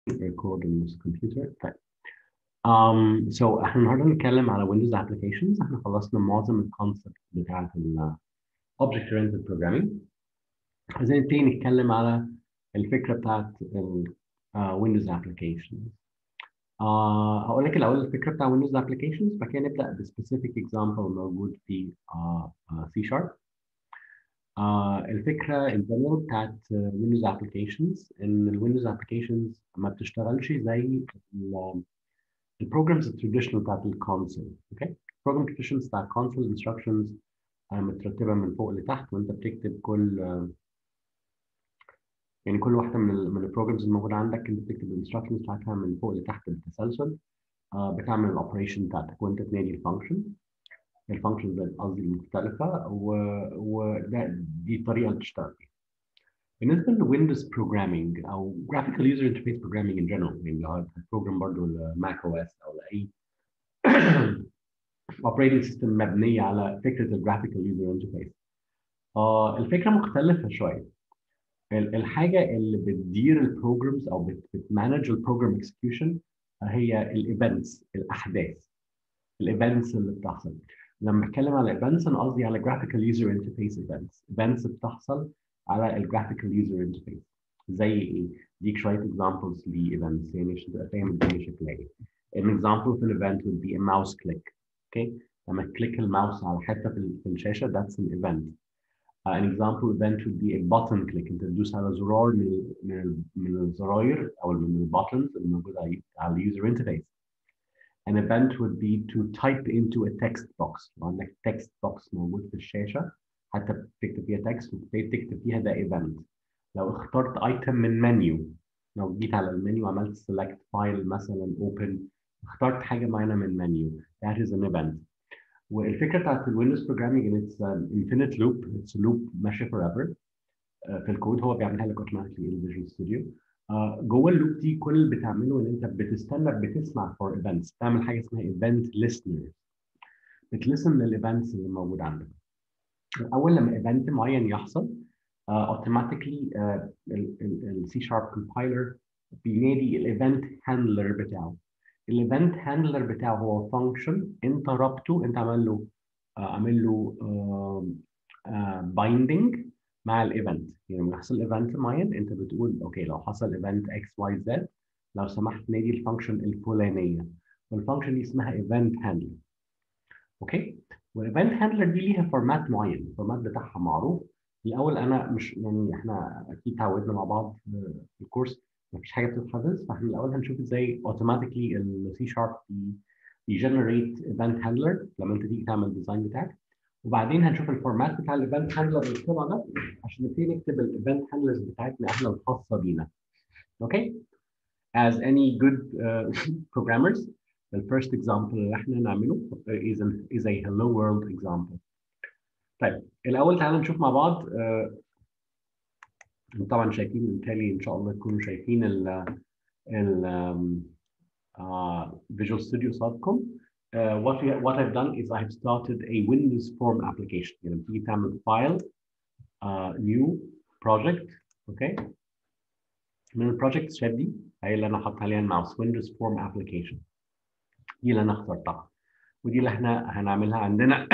record on this computer طيب um, so احنا النهارده هنتكلم على Windows applications احنا خلصنا معظم الكونسبت بتاعت ال object oriented programming عايزين نبتدي نتكلم على الفكره بتاعت ال uh, Windows applications uh, هقول لك الاول الفكره بتاع Windows applications بعد كده نبدا ب specific example موجود في uh, uh, C sharp آه الفكره الجنرال بتاعت ويندوز ابلكيشنز ان الويندوز ابلكيشنز ما بتشتغلش زي البروجرامز التراديشنال بتاعت الكونسول اوكي البروجرام تراديشنز بتاع الكونسول انستراكشنز مترتبه من فوق لتحت وانت بتكتب كل آه يعني كل واحده من ال من البروجرامز الموجوده عندك انت بتكتب الانستراكشنز بتاعتها من فوق لتحت بالتسلسل آه بتعمل الاوبريشن بتاعتك وانت تنادي الفانكشن الفانكشنز قصدي المختلفه وده دي الطريقه اللي بتشتغل بيها. بالنسبه لويندوز بروجرامينج او جرافيكال يوزر انترفيس بروجرامينج ان جنرال يعني لو بروجرام برضه لماك او اس او لاي اوبريتنج سيستم مبنيه على فكره الجرافيكال يوزر انترفيس. آه الفكره مختلفه شويه. الحاجه اللي بتدير البروجرامز او بتمانج البروجرام اكسكيوشن هي الايفنتس الاحداث الايفنتس اللي بتحصل لما بتكلم على ايفنتس انا قصدي على جرافيكال يوزر انترفيس ايفنتس ايفنتس بتحصل على الجرافيكال يوزر انترفيس زي ايه؟ ديك شويه اكزامبلز لايفنتس يعني عشان تبقى فاهم الدنيا شكلها ايه. An example في الايفنت would be a mouse click. Okay? لما تكليك الماوس على حته في الشاشه that's an event. Uh, an example event would be a button click انت تدوس على زرار من من من الزراير او من الباتنز اللي موجوده على اليوزر انترفيس. An event would be to type into a text box. لو عندك text box موجود في الشاشة حتى بتكتب فيها text وبتبتدي تكتب فيها ده event. لو اخترت item من منيو لو جيت على المنيو عملت select file مثلا open اخترت حاجة معينة من منيو that is an event. والفكرة بتاعت الويندوز programming ان it's an infinite loop it's a loop ماشية forever في الكود هو بيعملها لك automatically in Visual Studio. Uh, جوه اللوب دي كل اللي بتعمله ان انت بتستنى بتسمع فور ايفنتس بتعمل حاجه اسمها ايفنت listener بتلسن للايفنتس اللي موجود عندك اول لما ايفنت معين يحصل اوتوماتيكلي السي شارب كومبايلر بينادي الايفنت هاندلر بتاعه الايفنت هاندلر بتاعه هو فانكشن انت ربطه انت عمل له uh, عامل له بايندنج uh, مع الايفنت يعني لما يحصل ايفنت معين انت بتقول اوكي لو حصل ايفنت اكس واي زد لو سمحت نادي الفانكشن الفلانيه والفانكشن دي اسمها ايفنت هاندلر اوكي والايفنت هاندلر دي ليها فورمات معين الفورمات بتاعها معروف الاول انا مش يعني احنا اكيد تعودنا مع بعض في الكورس مفيش حاجه بتتحفظ فاحنا الاول هنشوف ازاي اوتوماتيكلي السي شارب يجنريت ايفنت هاندلر لما انت تيجي تعمل الديزاين بتاعك وبعدين هنشوف الفورمات بتاع الايفنت هاندلر اللي طلع ده عشان نبتدي نكتب الايفنت هاندلرز بتاعتنا احنا الخاصه بينا. اوكي؟ As any good uh, programmers, the first example اللي احنا نعمله is, an, is a hello world example. طيب الاول تعالى نشوف مع بعض uh, طبعا شايفين بالتالي ان شاء الله تكونوا شايفين ال ال um, uh, Visual Studio قصادكم. Uh, what, we, what I've done is I've started a Windows Form application. يعني تيجي تعمل file, uh, new project, okay? من البروجكت شايف دي هي اللي انا حاطط عليها الماوس Windows Form application. دي اللي انا اخترتها. ودي اللي احنا هنعملها عندنا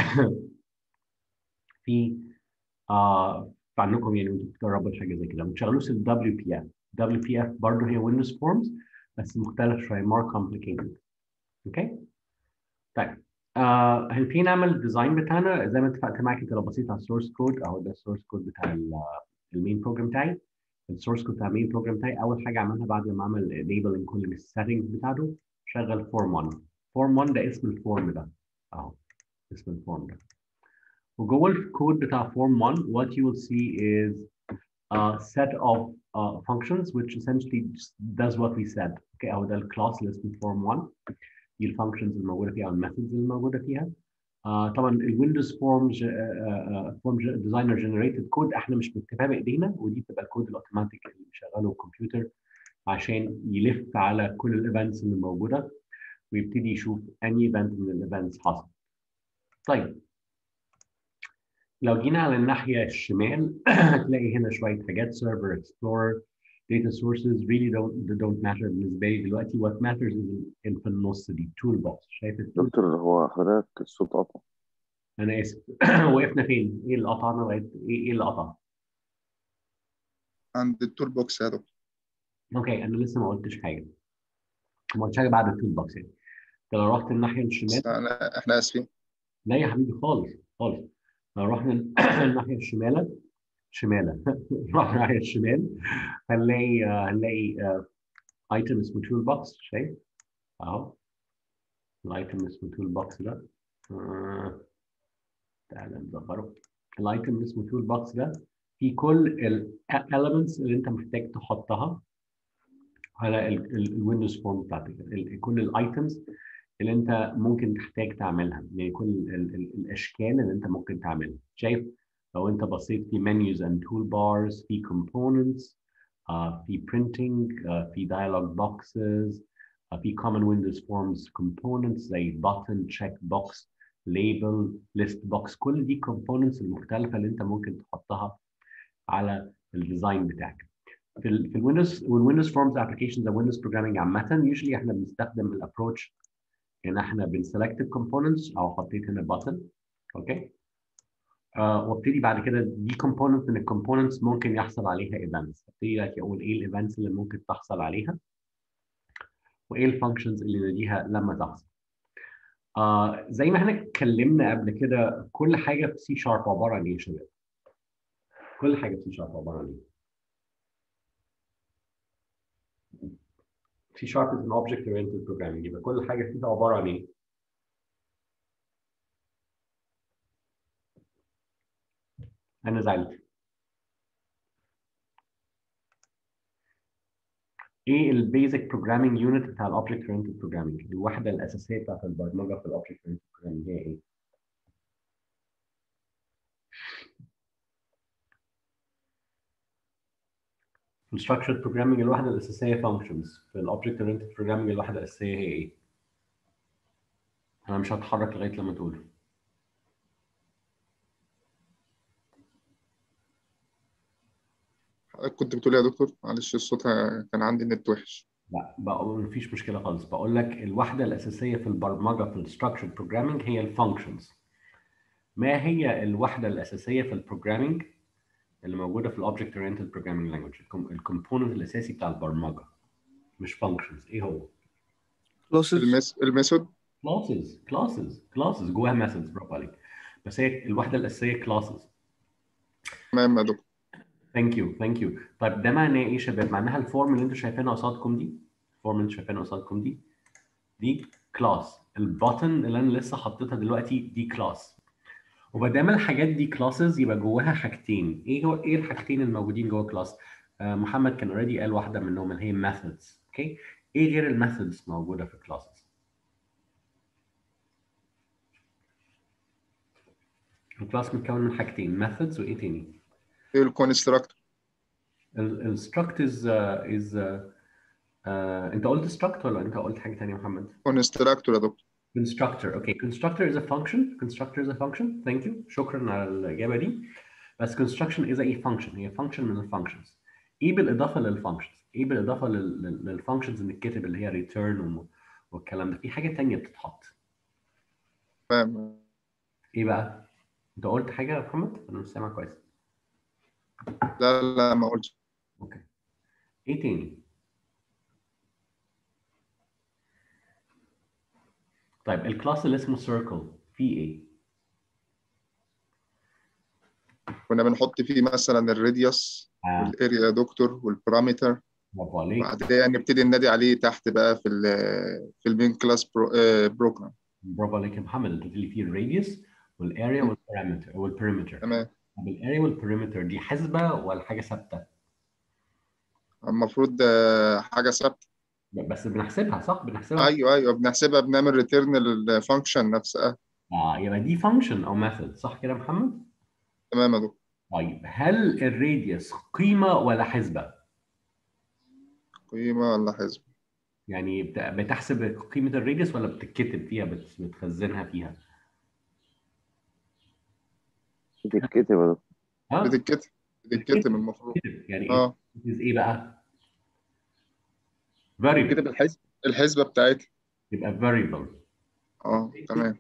في uh, عندكم يعني وانتوا بتجربوا حاجه زي كده ما تشغلوش ال WPF. WPF برضه هي Windows Forms بس مختلف شويه more complicated. اوكي؟ okay? طيب آه هنبتدي نعمل الديزاين بتاعنا زي ما اتفقت معاك كده بسيط على السورس كود اهو ده السورس كود بتاع المين بروجرام بتاعي السورس كود بتاع المين بروجرام بتاعي اول حاجه عملها بعد ما اعمل انيبل كل السيتنجز بتاعته شغل فورم 1 فورم 1 ده اسم الفورم ده اهو اسم الفورم ده وجوه الكود بتاع فورم 1 what you will see is a set of uh, functions which essentially does what we said okay اهو ده الكلاس اللي اسمه فورم 1 دي الفانكشنز الموجوده فيها او الميثودز الموجوده فيها آه طبعا الويندوز فورم فورم ديزاينر جنريتد كود احنا مش بنكتبها بايدينا ودي بتبقى الكود الاوتوماتيك اللي بيشغله الكمبيوتر عشان يلف على كل الايفنتس اللي موجوده ويبتدي يشوف اني ايفنت من الايفنتس حصل. طيب لو جينا على الناحيه الشمال هتلاقي هنا شويه حاجات سيرفر اكسبلورر data sources really don't they don't matter بالنسبه لي دلوقتي what matters is in في النص دي tool box شايف التول دكتور هو حضرتك الصوت قطع انا اسف وقفنا فين؟ ايه اللي قطعنا لغايه ايه ايه اللي قطع؟ عند التول بوكس يا دكتور اوكي انا لسه ما قلتش حاجه ما قلتش حاجه بعد التول بوكس يعني انت لو رحت الناحيه الشمال بس أنا احنا اسفين لا يا حبيبي خالص خالص لو رحنا الناحيه الشمال شمالة رحنا الناحيه الشمال هنلاقي آه، هنلاقي ايتم اسمه تول بوكس شايف اهو الايتم اسمه تول بوكس ده آه، تعالى نظهره الايتم اسمه تول بوكس ده فيه كل الاليمنتس اللي انت محتاج تحطها على الويندوز فورم بتاعتك ال- كل الايتمز اللي انت ممكن تحتاج تعملها يعني كل ال- ال- الاشكال اللي انت ممكن تعملها شايف لو انت بصيت في menus and toolbars في components آه، في printing آه، في dialog boxes آه، في common windows forms components زي button check box label list box كل دي components المختلفة اللي انت ممكن تحطها على الديزاين بتاعك في ال في الويندوز والويندوز فورمز ابلكيشنز او ويندوز بروجرامينج عامه يوجلي احنا بنستخدم الابروتش ان احنا بنسلكت الكومبوننتس او حطيت هنا بutton اوكي آه وابتدي بعد كده دي كومبوننت من الكومبوننتس ممكن يحصل عليها ايفنتس ابتدي لك اقول ايه الايفنتس اللي ممكن تحصل عليها وايه الفانكشنز اللي ناديها لما تحصل آه زي ما احنا اتكلمنا قبل كده كل حاجه في سي شارب عباره عن ايه يا شباب كل حاجه في سي شارب عباره عن ايه C sharp is an object oriented programming يبقى كل حاجه فيها عباره عن ايه؟ انا زعلت ايه البيزك بروجرامينج يونت بتاع الاوبجكت اورينتد بروجرامينج الوحده الاساسيه بتاعت البرمجه في الاوبجكت اورينتد بروجرامينج هي ايه؟ في الستراكشرد بروجرامينج الوحده الاساسيه فانكشنز في الاوبجكت اورينتد بروجرامينج الوحده الاساسيه هي ايه؟ انا مش هتحرك لغايه لما تقوله حضرتك كنت بتقول إيه يا دكتور معلش الصوت ه- كان عندي النت وحش لا بقول مفيش مشكله خالص بقول لك الوحده الاساسيه في البرمجه في الستراكشرد بروجرامينج هي الفانكشنز ما هي الوحده الاساسيه في البروجرامينج اللي موجوده في الاوبجكت اورينتد بروجرامينج لانجويج الكومبوننت الاساسي بتاع البرمجه مش فانكشنز ايه هو classes المس... الميثود كلاسز كلاسز كلاسز جواها ميثودز برافو عليك بس هي الوحده الاساسيه كلاسز تمام يا دكتور ثانك يو ثانك يو طيب ده معناه ايه يا شباب معناها الفورم اللي انتوا شايفينها قصادكم دي الفورم اللي انتوا شايفينها قصادكم دي دي كلاس البutton اللي انا لسه حطيتها دلوقتي دي كلاس وما دام الحاجات دي كلاسز يبقى جواها حاجتين ايه هو ايه الحاجتين الموجودين جوه كلاس آه محمد كان اوريدي قال واحده منهم اللي هي methods اوكي ايه غير الميثودز موجوده في كلاسز الكلاس متكون من حاجتين methods وايه تاني ايه الكونستراكتور ال struct is uh, is uh, uh, انت قلت struct ولا انت قلت حاجه ثانيه يا محمد؟ كونستراكتور يا دكتور constructor okay constructor is a function constructor is a function thank you شكرا على الاجابه دي بس construction is a function هي function من الفانكشنز ايه بالاضافه للفانكشنز ايه بالاضافه للفانكشنز اللي بتتكتب اللي هي return والكلام ده في حاجه ثانيه بتتحط فاهم ايه بقى؟ انت قلت حاجه يا محمد؟ انا مش سامع كويس لا لا ما قلتش اوكي ايه تاني؟ طيب الكلاس اللي اسمه circle فيه ايه؟ كنا بنحط فيه مثلا الراديوس آه. والاريا يا دكتور والبارامتر برافو عليك وبعدين نبتدي ننادي عليه تحت بقى في ال في المين كلاس بروجرام برافو عليك يا محمد انت قلت لي فيه الراديوس والاريا والبارامتر والبريمتر تمام طب الاريا والبريمتر دي حسبه ولا حاجه ثابته؟ المفروض آه، حاجه ثابته ب- بس بنحسبها صح؟ بنحسبها ايوه ايوه بنحسبها بنعمل ريتيرن للفانكشن نفسها اه يبقى دي فانكشن او ميثود صح كده يا محمد؟ تمام يا دكتور طيب هل الراديوس قيمه ولا حسبه؟ قيمه ولا حسب يعني بت- بتحسب قيمه الراديوس ولا بتتكتب فيها بت- بتخزنها فيها؟ بتتكتب يا دكتور ها؟ بتتكتب بتتكتب المفروض بتتكتب. يعني ايه؟ اه is ايه بقى؟ variable كده بالحسب الحسبة بتاعتها يبقى variable اه تمام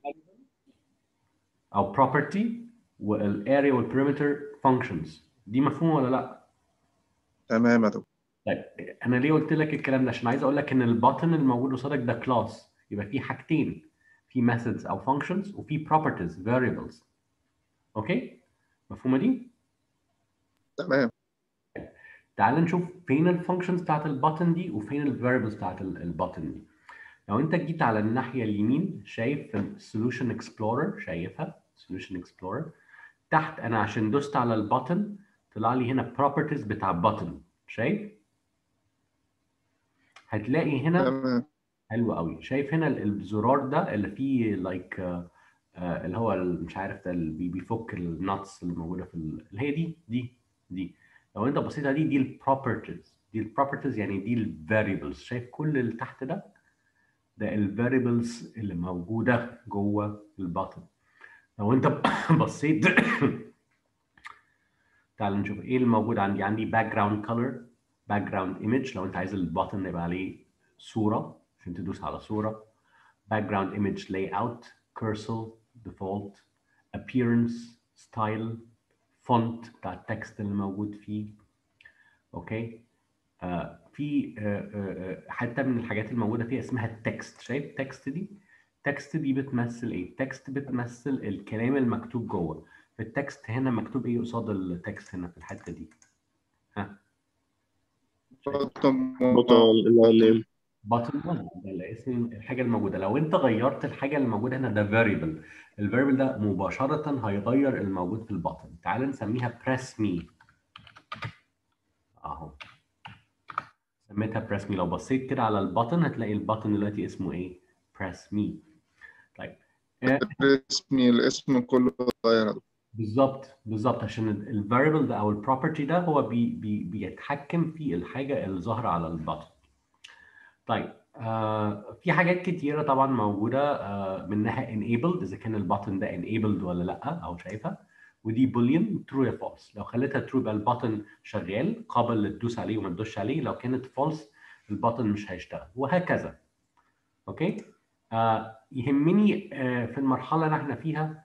او property والاريا والبريمتر functions دي مفهومه ولا لا؟ تمام يا دكتور طيب انا ليه قلت لك الكلام ده عشان عايز اقول لك ان الباتن الموجود قصادك ده كلاس يبقى في حاجتين في methods او functions وفي properties variables اوكي مفهومه دي تمام تعال نشوف فين الفانكشنز بتاعت الباتن دي وفين الفاريبلز بتاعت الباتن دي لو انت جيت على الناحيه اليمين شايف السولوشن اكسبلورر شايفها سولوشن اكسبلورر تحت انا عشان دوست على الباتن طلع لي هنا properties بتاع باتن شايف هتلاقي هنا تمام حلو قوي شايف هنا ال- الزرار ده اللي فيه لايك اللي هو ال- مش عارف ده اللي بي- بيفك الناتس اللي موجوده في ال- اللي هي دي دي دي لو انت بصيت على دي دي البروبرتيز دي البروبرتيز يعني دي الفاريبلز شايف كل اللي تحت ده ده الفاريبلز اللي موجوده جوه الباتن لو انت بصيت تعال نشوف ايه اللي موجود عندي عندي باك جراوند كلر باك جراوند ايمج لو انت عايز الباتن يبقى عليه صوره عشان تدوس على صوره background image layout cursor default appearance style font بتاع التكست اللي موجود فيه اوكي آه في آه آه آه، حتى من الحاجات الموجوده فيها اسمها التكست شايف التكست دي التكست دي بتمثل ايه التكست بتمثل الكلام المكتوب جوه في التكست هنا مكتوب ايه قصاد التكست هنا في الحته دي ها بطن بطل اللي هو النيم باتن 1 ده اللي اسم الحاجه الموجوده لو انت غيرت الحاجه اللي موجوده هنا ده فاريبل الفاريبل ده مباشره هيغير الموجود في الباتن تعال نسميها بريس مي اهو سميتها بريس مي لو بصيت كده على الباتن هتلاقي الباتن دلوقتي اسمه ايه بريس مي طيب آه، اسمي الاسم كله اتغير يا دكتور. بالظبط بالظبط عشان الفاريبل ده او البروبرتي ده هو بي بي بيتحكم في الحاجه اللي ظاهره على الباتن طيب آه في حاجات كتيره طبعا موجوده آه منها enabled اذا كان الباتن ده enabled ولا لا او شايفها ودي boolean true or false لو خليتها true يبقى الباتن شغال قابل للدوس عليه وما تدوسش عليه لو كانت false الباتن مش هيشتغل وهكذا اوكي آه يهمني آه في المرحله اللي احنا فيها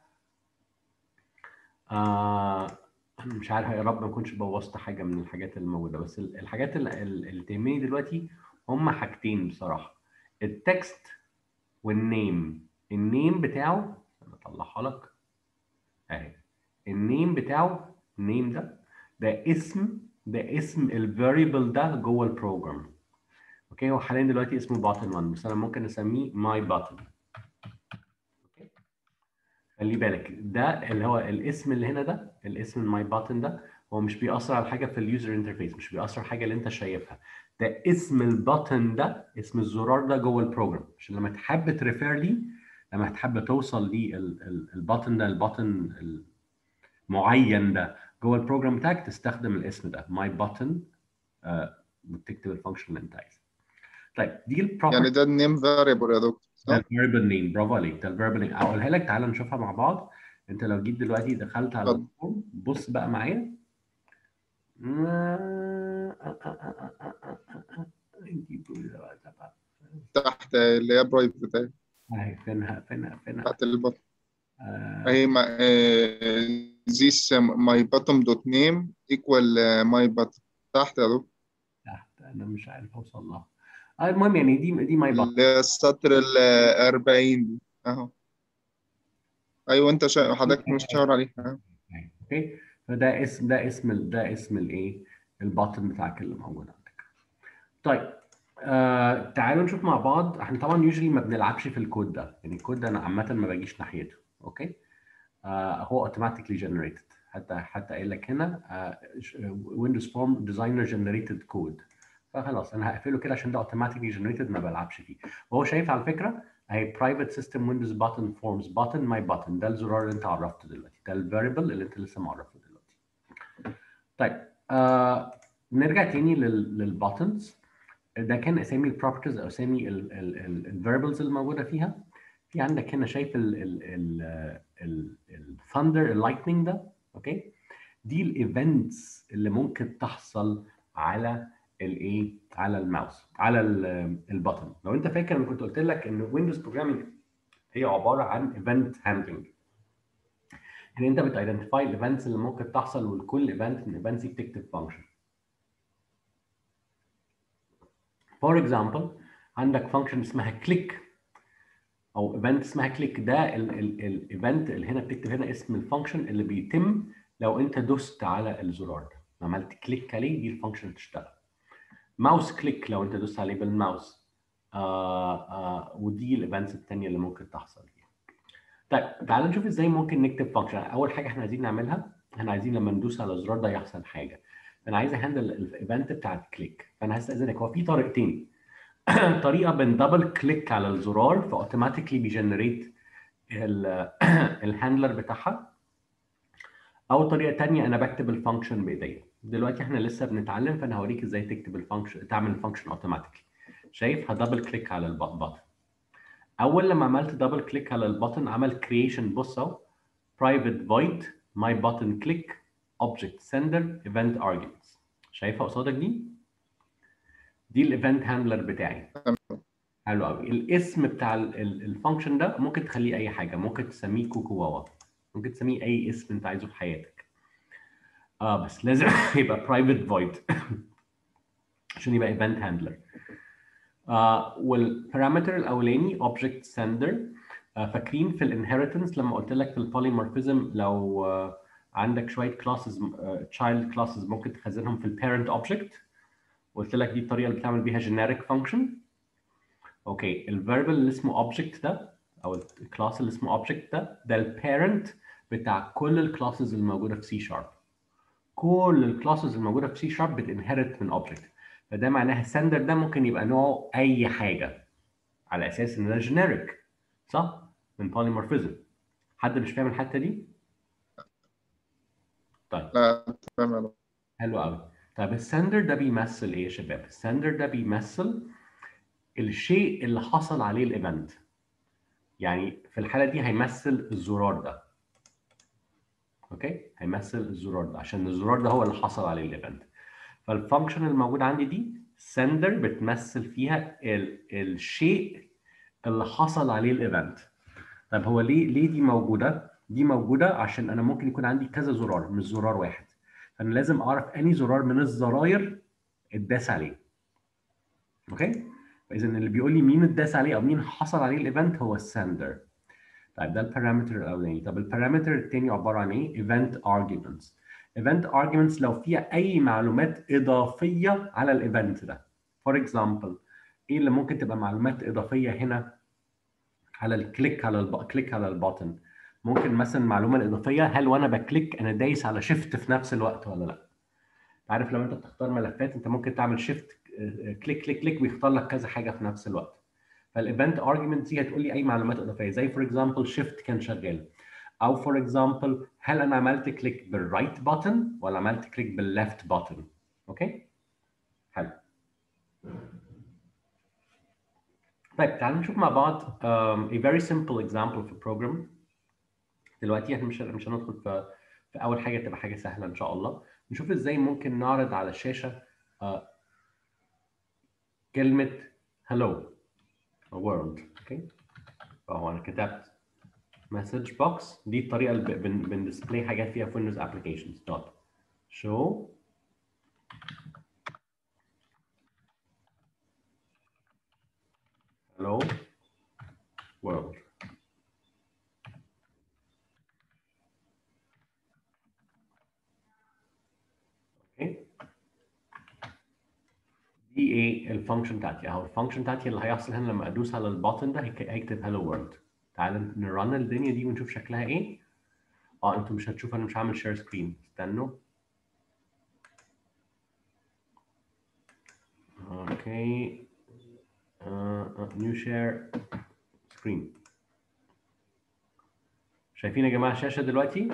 آه انا مش عارف يا رب ما اكونش بوظت حاجه من الحاجات اللي موجوده بس ال- الحاجات اللي, اللي تهمني دلوقتي هم حاجتين بصراحه التكست والنيم النيم بتاعه انا اطلعها لك اهي النيم بتاعه النيم ده ده اسم ده اسم الفاريبل ده جوه البروجرام اوكي هو حاليا دلوقتي اسمه باتن 1 بس انا ممكن اسميه ماي باتن اوكي خلي بالك ده اللي هو الاسم اللي هنا ده الاسم الماي باتن ده هو مش بيأثر على حاجه في اليوزر انترفيس مش بيأثر على حاجه اللي انت شايفها ده اسم الباتن ده اسم الزرار ده جوه البروجرام عشان لما تحب تريفير ليه لما تحب توصل للباتن ده الباتن المعين ده جوه البروجرام بتاعك تستخدم الاسم ده ماي باتن وتكتب الفانكشن اللي انت عايزها طيب دي البروبرتي يعني ده النيم فاريبل يا دكتور ده صح؟ الفيربال نيم برافو عليك ده الفيربال نيم اقولها لك تعالى نشوفها مع بعض انت لو جيت دلوقتي دخلت على اتفضل. الفورم بص بقى معايا تحت اللي هي برايفت بتاعي اهي فينها فينها فينها تحت البطن آه، اهي ما this my bottom dot name equal my bottom تحت يا دكتور تحت انا مش عارف اوصل لها آه، المهم يعني دي دي ماي باتن اللي هي السطر ال 40 دي اهو ايوه انت شا... حضرتك مش شاور عليها أهو. اوكي فده اسم ده اسم ال- ده اسم الايه الباتن بتاعك اللي موجود عندك طيب آه تعالوا نشوف مع بعض احنا طبعا يوجولي ما بنلعبش في الكود ده يعني الكود ده انا عامه ما باجيش ناحيته اوكي آه هو اوتوماتيكلي جنريتد حتى حتى قايل لك هنا ويندوز فورم ديزاينر جنريتد كود فخلاص انا هقفله كده عشان ده اوتوماتيكلي جنريتد ما بلعبش فيه وهو شايف على فكره اهي برايفت سيستم ويندوز باتن فورمز باتن ماي باتن ده الزرار اللي انت عرفته دلوقتي ده الفاريبل اللي انت لسه معرفه دلوقتي طيب آه نرجع تاني للباتنز ده كان اسامي البروبرتيز او اسامي الفاريبلز اللي موجوده فيها في عندك هنا شايف الثاندر اللايتنينج ده اوكي دي الايفنتس اللي ممكن تحصل على الايه على الماوس على البطن لو انت فاكر انا كنت قلت لك ان ويندوز بروجرامينج هي عباره عن ايفنت هاندلنج ان انت بتايدنتيفاي الايفنتس اللي ممكن تحصل ولكل ايفنت من الايفنتس دي بتكتب فانكشن فور اكزامبل عندك فانكشن اسمها كليك او ايفنت اسمها كليك ده الايفنت اللي هنا بتكتب هنا اسم الفانكشن اللي بيتم لو انت دوست على الزرار ده عملت كليك عليه دي الفانكشن تشتغل ماوس كليك لو انت دوست عليه بالماوس آه آه ودي الايفنتس الثانيه اللي ممكن تحصل فيها طيب تعال نشوف ازاي ممكن نكتب فانكشن اول حاجه احنا عايزين نعملها احنا عايزين لما ندوس على الزرار ده يحصل حاجه انا عايز اهندل الايفنت بتاعت كليك فانا هستاذنك هو في طريقتين طريقه بندبل كليك على الزرار فاوتوماتيكلي بيجنريت الهاندلر بتاعها او طريقه ثانيه انا بكتب الفانكشن بايديا دلوقتي احنا لسه بنتعلم فانا هوريك ازاي تكتب الفانكشن تعمل الفانكشن اوتوماتيكلي شايف هدبل كليك على البطن اول لما عملت دبل كليك على البطن عمل كرييشن بص اهو برايفت فويد ماي بutton كليك اوبجكت سندر ايفنت arguments شايفها قصادك دي دي الايفنت هاندلر بتاعي حلو قوي الاسم بتاع الفانكشن ده ممكن تخليه اي حاجه ممكن تسميه كوكو واوا ممكن تسميه اي اسم انت عايزه في حياتك اه بس لازم يبقى برايفت فويد عشان يبقى ايفنت هاندلر آه والبارامتر الاولاني اوبجكت سندر آه فاكرين في الانهيرتنس لما قلت لك في البوليمورفيزم لو آه عندك شويه كلاسز تشايلد كلاسز ممكن تخزنهم في البيرنت اوبجكت قلت لك دي الطريقه اللي بتعمل بيها جينيريك فانكشن اوكي الفيربل اللي اسمه اوبجكت ده او الكلاس اللي اسمه اوبجكت ده ده البيرنت بتاع كل الكلاسز الموجوده في سي شارب كل الكلاسز الموجوده في سي شارب بتنهرت من اوبجكت فده معناها السندر ده ممكن يبقى نوعه اي حاجه على اساس ان ده جينيريك صح من بوليمورفيزم حد مش فاهم الحته دي طيب لا تمام حلو قوي طيب السندر ده بيمثل ايه يا شباب السندر ده بيمثل الشيء اللي حصل عليه الايفنت يعني في الحاله دي هيمثل الزرار ده اوكي هيمثل الزرار ده عشان الزرار ده هو اللي حصل عليه الايفنت فالفانكشن الموجود عندي دي سندر بتمثل فيها ال الشيء اللي حصل عليه الايفنت طب هو ليه ليه دي موجوده دي موجوده عشان انا ممكن يكون عندي كذا زرار مش زرار واحد فانا لازم اعرف انهي زرار من الزراير اتداس عليه اوكي فاذا اللي بيقول لي مين اتداس عليه او مين حصل عليه الايفنت هو السندر طيب ده البارامتر الاولاني طب البارامتر الثاني عباره عن ايه ايفنت arguments ايفنت arguments لو فيها اي معلومات اضافيه على الايفنت ده فور اكزامبل ايه اللي ممكن تبقى معلومات اضافيه هنا على الكليك على الب... كليك على البutton ممكن مثلا المعلومه الاضافيه هل وانا بكليك انا دايس على شيفت في نفس الوقت ولا لا عارف لو انت بتختار ملفات انت ممكن تعمل شيفت كليك كليك كليك ويختار لك كذا حاجه في نفس الوقت فالايفنت ارجيومنت دي هتقول لي اي معلومات اضافيه زي فور اكزامبل شيفت كان شغال او فور اكزامبل هل انا عملت كليك بالرايت بutton ولا عملت كليك بالليفت button اوكي حلو طيب تعالوا نشوف مع بعض um, a very simple example في program دلوقتي احنا مش مش هندخل في في اول حاجه تبقى حاجه سهله ان شاء الله نشوف ازاي ممكن نعرض على الشاشه uh, كلمه hello world اوكي فهو انا كتبت مسج بوكس دي الطريقه اللي بن بندسبلاي حاجات فيها في ويندوز ابلكيشنز دوت شو hello world اوكي دي ايه الفانكشن بتاعتي اهو الفانكشن بتاعتي اللي هيحصل هنا لما ادوس على البutton ده هيك- هيكتب hello world تعال نرن الدنيا دي ونشوف شكلها ايه اه انتوا مش هتشوفوا انا مش هعمل شير سكرين استنوا اوكي نيو شير سكرين شايفين يا جماعه الشاشه دلوقتي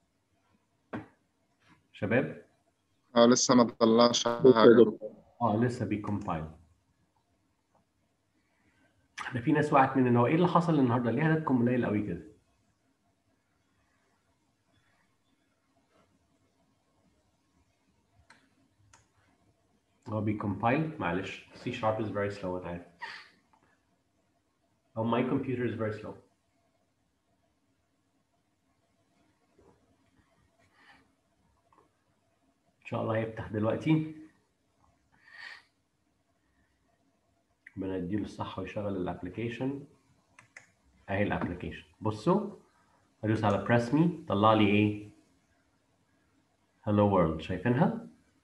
شباب اه لسه ما طلعش حاجة اه لسه بيكمبايل احنا في ناس وقعت من ان هو ايه اللي حصل النهارده ليه عددكم قليل قوي كده هو بيكمبايل معلش C sharp is very slow انا عارف او my computer is very slow ان شاء الله هيفتح دلوقتي بنديله الصحة ويشغل الابلكيشن اهي الابلكيشن بصوا ادوس على بريس مي طلع لي ايه هلو وورلد شايفينها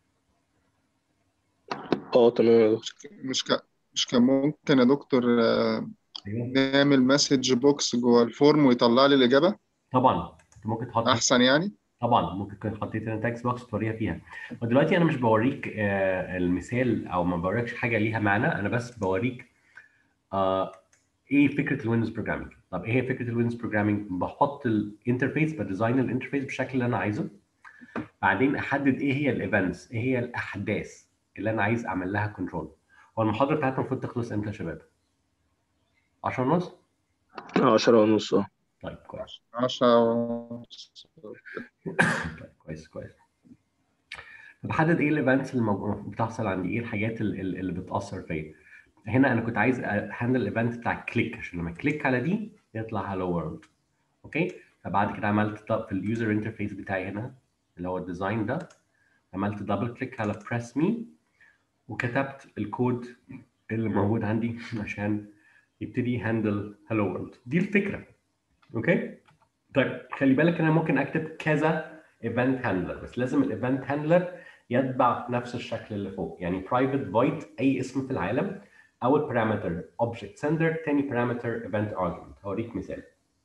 اه تمام يا دكتور مش ك... مش كان ممكن يا دكتور آه، ايوه نعمل مسج بوكس جوه الفورم ويطلع لي الإجابة طبعا انت ممكن تحط أحسن يعني طبعا ممكن تكون حطيت هنا تكست بوكس توريها فيها ودلوقتي انا مش بوريك آه، المثال او ما بوريكش حاجه ليها معنى انا بس بوريك آه، ايه فكره الويندوز بروجرامينج طب ايه هي فكره الويندوز بروجرامينج بحط الانترفيس بديزاين الانترفيس بالشكل اللي انا عايزه بعدين احدد ايه هي الايفنتس ايه هي الاحداث اللي انا عايز اعمل لها كنترول هو المحاضره بتاعتنا المفروض تخلص امتى يا شباب 10 ونص عشرة ونص اه طيب كويس عشرة طيب كويس كويس بحدد ايه الايفنتس اللي موجودة بتحصل عندي ايه الحاجات اللي, اللي بتاثر فيا هنا انا كنت عايز هاندل الايفنت بتاع كليك عشان لما كليك على دي يطلع هالو وورلد اوكي فبعد كده عملت طب في اليوزر انترفيس بتاعي هنا اللي هو الديزاين ده عملت دبل كليك على بريس مي وكتبت الكود اللي موجود عندي عشان يبتدي هاندل هالو وورلد دي الفكره اوكي طيب خلي بالك انا ممكن اكتب كذا ايفنت هاندلر بس لازم الايفنت هاندلر يتبع نفس الشكل اللي فوق يعني برايفت فويد اي اسم في العالم اول بارامتر اوبجكت سندر تاني بارامتر ايفنت ارجمنت هوريك مثال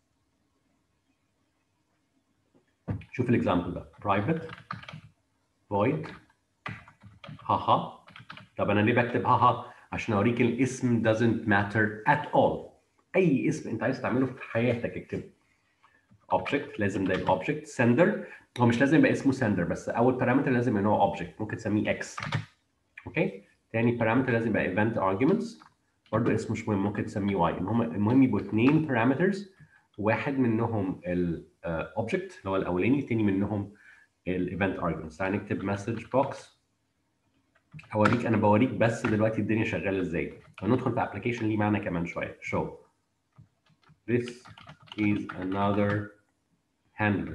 شوف الاكزامبل ده برايفت void هاها طب انا ليه بكتب هاها عشان اوريك الاسم doesn't matter at all اي اسم انت عايز تعمله في حياتك اكتبه object لازم ده يبقى object sender هو مش لازم يبقى اسمه sender بس اول بارامتر لازم ان هو object ممكن تسميه x اوكي تاني بارامتر لازم يبقى event arguments برضه اسمه مش مهم ممكن تسميه y المهم المهم يبقوا اثنين parameters واحد منهم ال uh, object اللي هو الاولاني الثاني منهم الايفنت arguments تعال نكتب message box هوريك انا بوريك بس دلوقتي الدنيا شغاله ازاي هندخل في ابلكيشن ليه معنى كمان شويه show this is another handler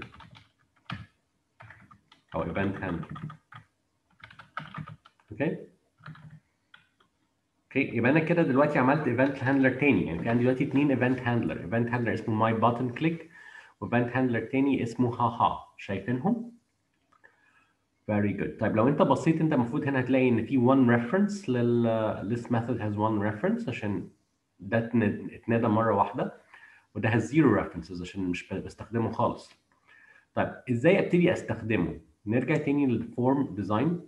او event handler اوكي اوكي يبقى انا كده دلوقتي عملت ايفنت هاندلر تاني يعني في عندي دلوقتي اثنين ايفنت هاندلر ايفنت هاندلر اسمه ماي بutton كليك وايفنت هاندلر تاني اسمه ها ها شايفينهم Very good. طيب لو انت بصيت انت المفروض هنا هتلاقي ان في one reference لل this method has one reference عشان ده اتن- اتنادى مره واحده وده has zero references عشان مش ب- بستخدمه خالص. طيب ازاي ابتدي استخدمه؟ نرجع تاني للفورم ديزاين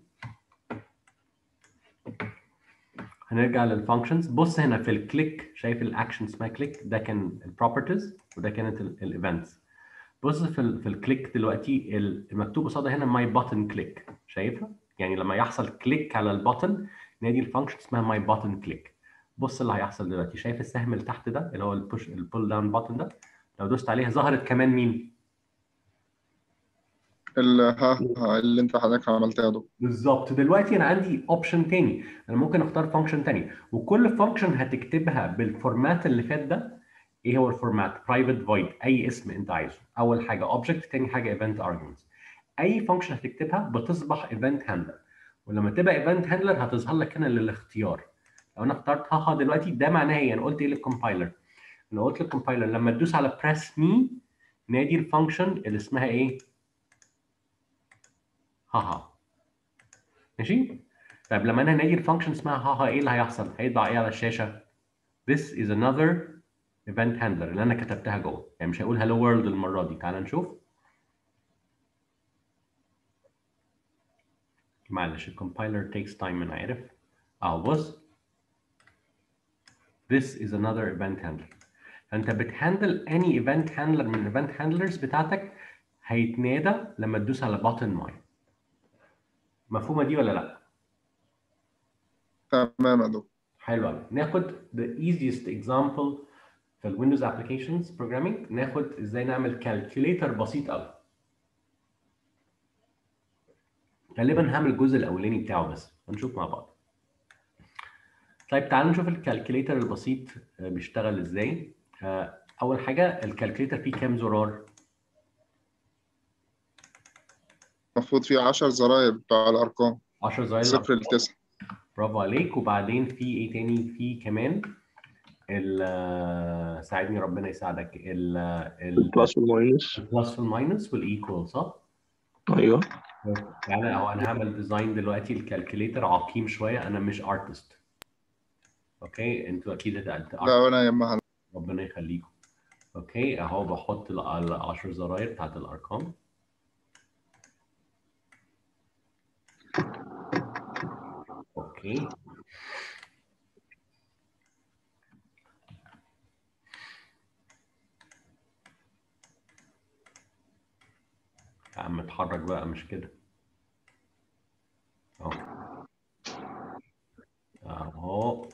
هنرجع للفانكشنز بص هنا في الكليك شايف الاكشن اسمها كليك ده كان البروبرتيز وده كانت الايفنتس بص في ال في الكليك دلوقتي المكتوب قصادها هنا ماي بutton كليك شايفها؟ يعني لما يحصل كليك على البutton نادي الفانكشن اسمها ماي button كليك بص اللي هيحصل دلوقتي شايف السهم اللي تحت ده اللي هو البوش البول داون بutton ده لو دوست عليها ظهرت كمان مين؟ ال ها ها اللي انت حضرتك عملتها يا دكتور بالظبط دلوقتي انا عندي اوبشن تاني انا ممكن اختار فانكشن تاني وكل فانكشن هتكتبها بالفورمات اللي فات ده ايه هو الفورمات برايفت فويد اي اسم انت عايزه اول حاجه اوبجكت تاني حاجه ايفنت ارجمنتس اي فانكشن هتكتبها بتصبح ايفنت هاندلر ولما تبقى ايفنت هاندلر هتظهر لك هنا للاختيار لو انا اخترت ها ها دلوقتي ده معناه ايه انا قلت ايه للكومبايلر انا قلت للكومبايلر لما تدوس على بريس مي نادي الفانكشن اللي اسمها ايه ها ها ماشي طيب لما انا نادي الفانكشن اسمها ها ها ايه اللي هيحصل هيطبع ايه على الشاشه this is another event handler اللي انا كتبتها جوه يعني مش هيقول hello world المره دي تعال نشوف معلش الكومبايلر takes time انا عارف اهو بص this is another event handler فانت بتهندل any event handler من الايفنت handlers بتاعتك هيتنادى لما تدوس على button my مفهومه دي ولا لا؟ تمام يا دكتور حلو قوي ناخد the easiest example في الويندوز ابلكيشنز بروجرامينج ناخد ازاي نعمل كالكوليتر بسيط قوي غالبا هعمل الجزء الاولاني بتاعه بس هنشوف مع بعض طيب تعالوا نشوف الكالكوليتر البسيط آه، بيشتغل ازاي آه، اول حاجه الكالكوليتر فيه كام زرار المفروض فيه 10 زراير بتوع الأرقام 10 زراير صفر لتسعة برافو عليك وبعدين في ايه تاني في كمان ال آه، ساعدني ربنا يساعدك ال ال البلس والماينس البلس والماينس والايكوال صح؟ ايوه يعني هو انا هعمل ديزاين دلوقتي الكالكوليتر عقيم شويه انا مش ارتست اوكي انتوا اكيد هتقلت لا وأنا يمها ربنا يخليكم اوكي اهو بحط ال 10 زراير بتاعت الارقام اوكي يا عم اتحرك بقى مش كده اهو اهو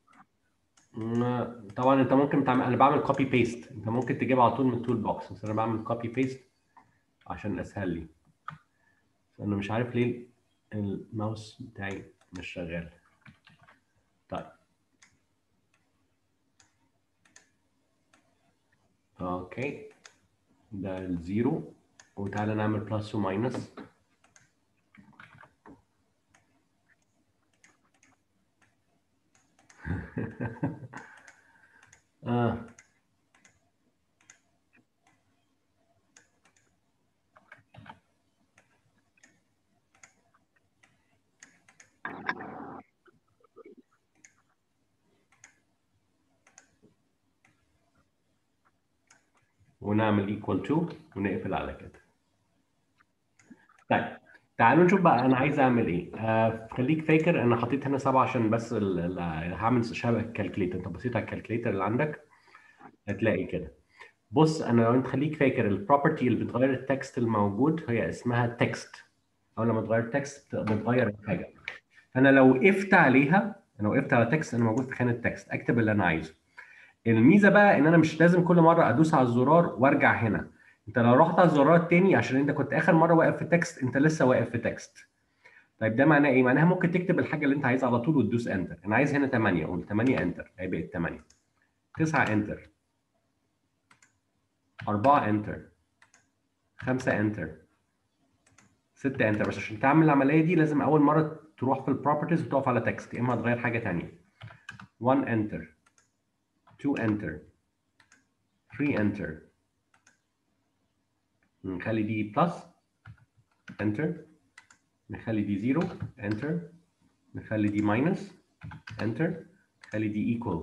ما- طبعا انت ممكن تعمل انا بعمل كوبي بيست انت ممكن تجيبها على طول من التول بوكس بس انا بعمل كوبي بيست عشان اسهل لي بس انا مش عارف ليه الماوس بتاعي مش شغال طيب اوكي ده الزيرو وتعالى نعمل بلس وماينس اه ونعمل equal to ونقفل على كده طيب تعالوا نشوف بقى انا عايز اعمل ايه آه خليك فاكر انا حطيت هنا سبعه عشان بس ال- ال- هعمل شبه الكالكليتر انت بصيت على الكالكليتر اللي عندك هتلاقي كده بص انا لو انت خليك فاكر البروبرتي اللي بتغير التكست الموجود هي اسمها تكست او لما تغير تكست بتغير الحاجه فانا لو وقفت عليها انا وقفت على تكست انا موجود في خانه تكست اكتب اللي انا عايزه الميزه بقى ان انا مش لازم كل مره ادوس على الزرار وارجع هنا انت لو رحت على الزرار التاني عشان انت كنت اخر مره واقف في تكست انت لسه واقف في تكست طيب ده معناه ايه معناها ممكن تكتب الحاجه اللي انت عايزها على طول وتدوس انتر انا عايز هنا 8 قول 8 انتر هي بقت 8 9 انتر 4 انتر 5 انتر 6 انتر بس عشان تعمل العمليه دي لازم اول مره تروح في البروبرتيز وتقف على تكست يا اما هتغير حاجه ثانيه 1 انتر 2 enter 3 enter نخلي دي بلس enter نخلي دي 0 enter نخلي دي minus enter نخلي دي equal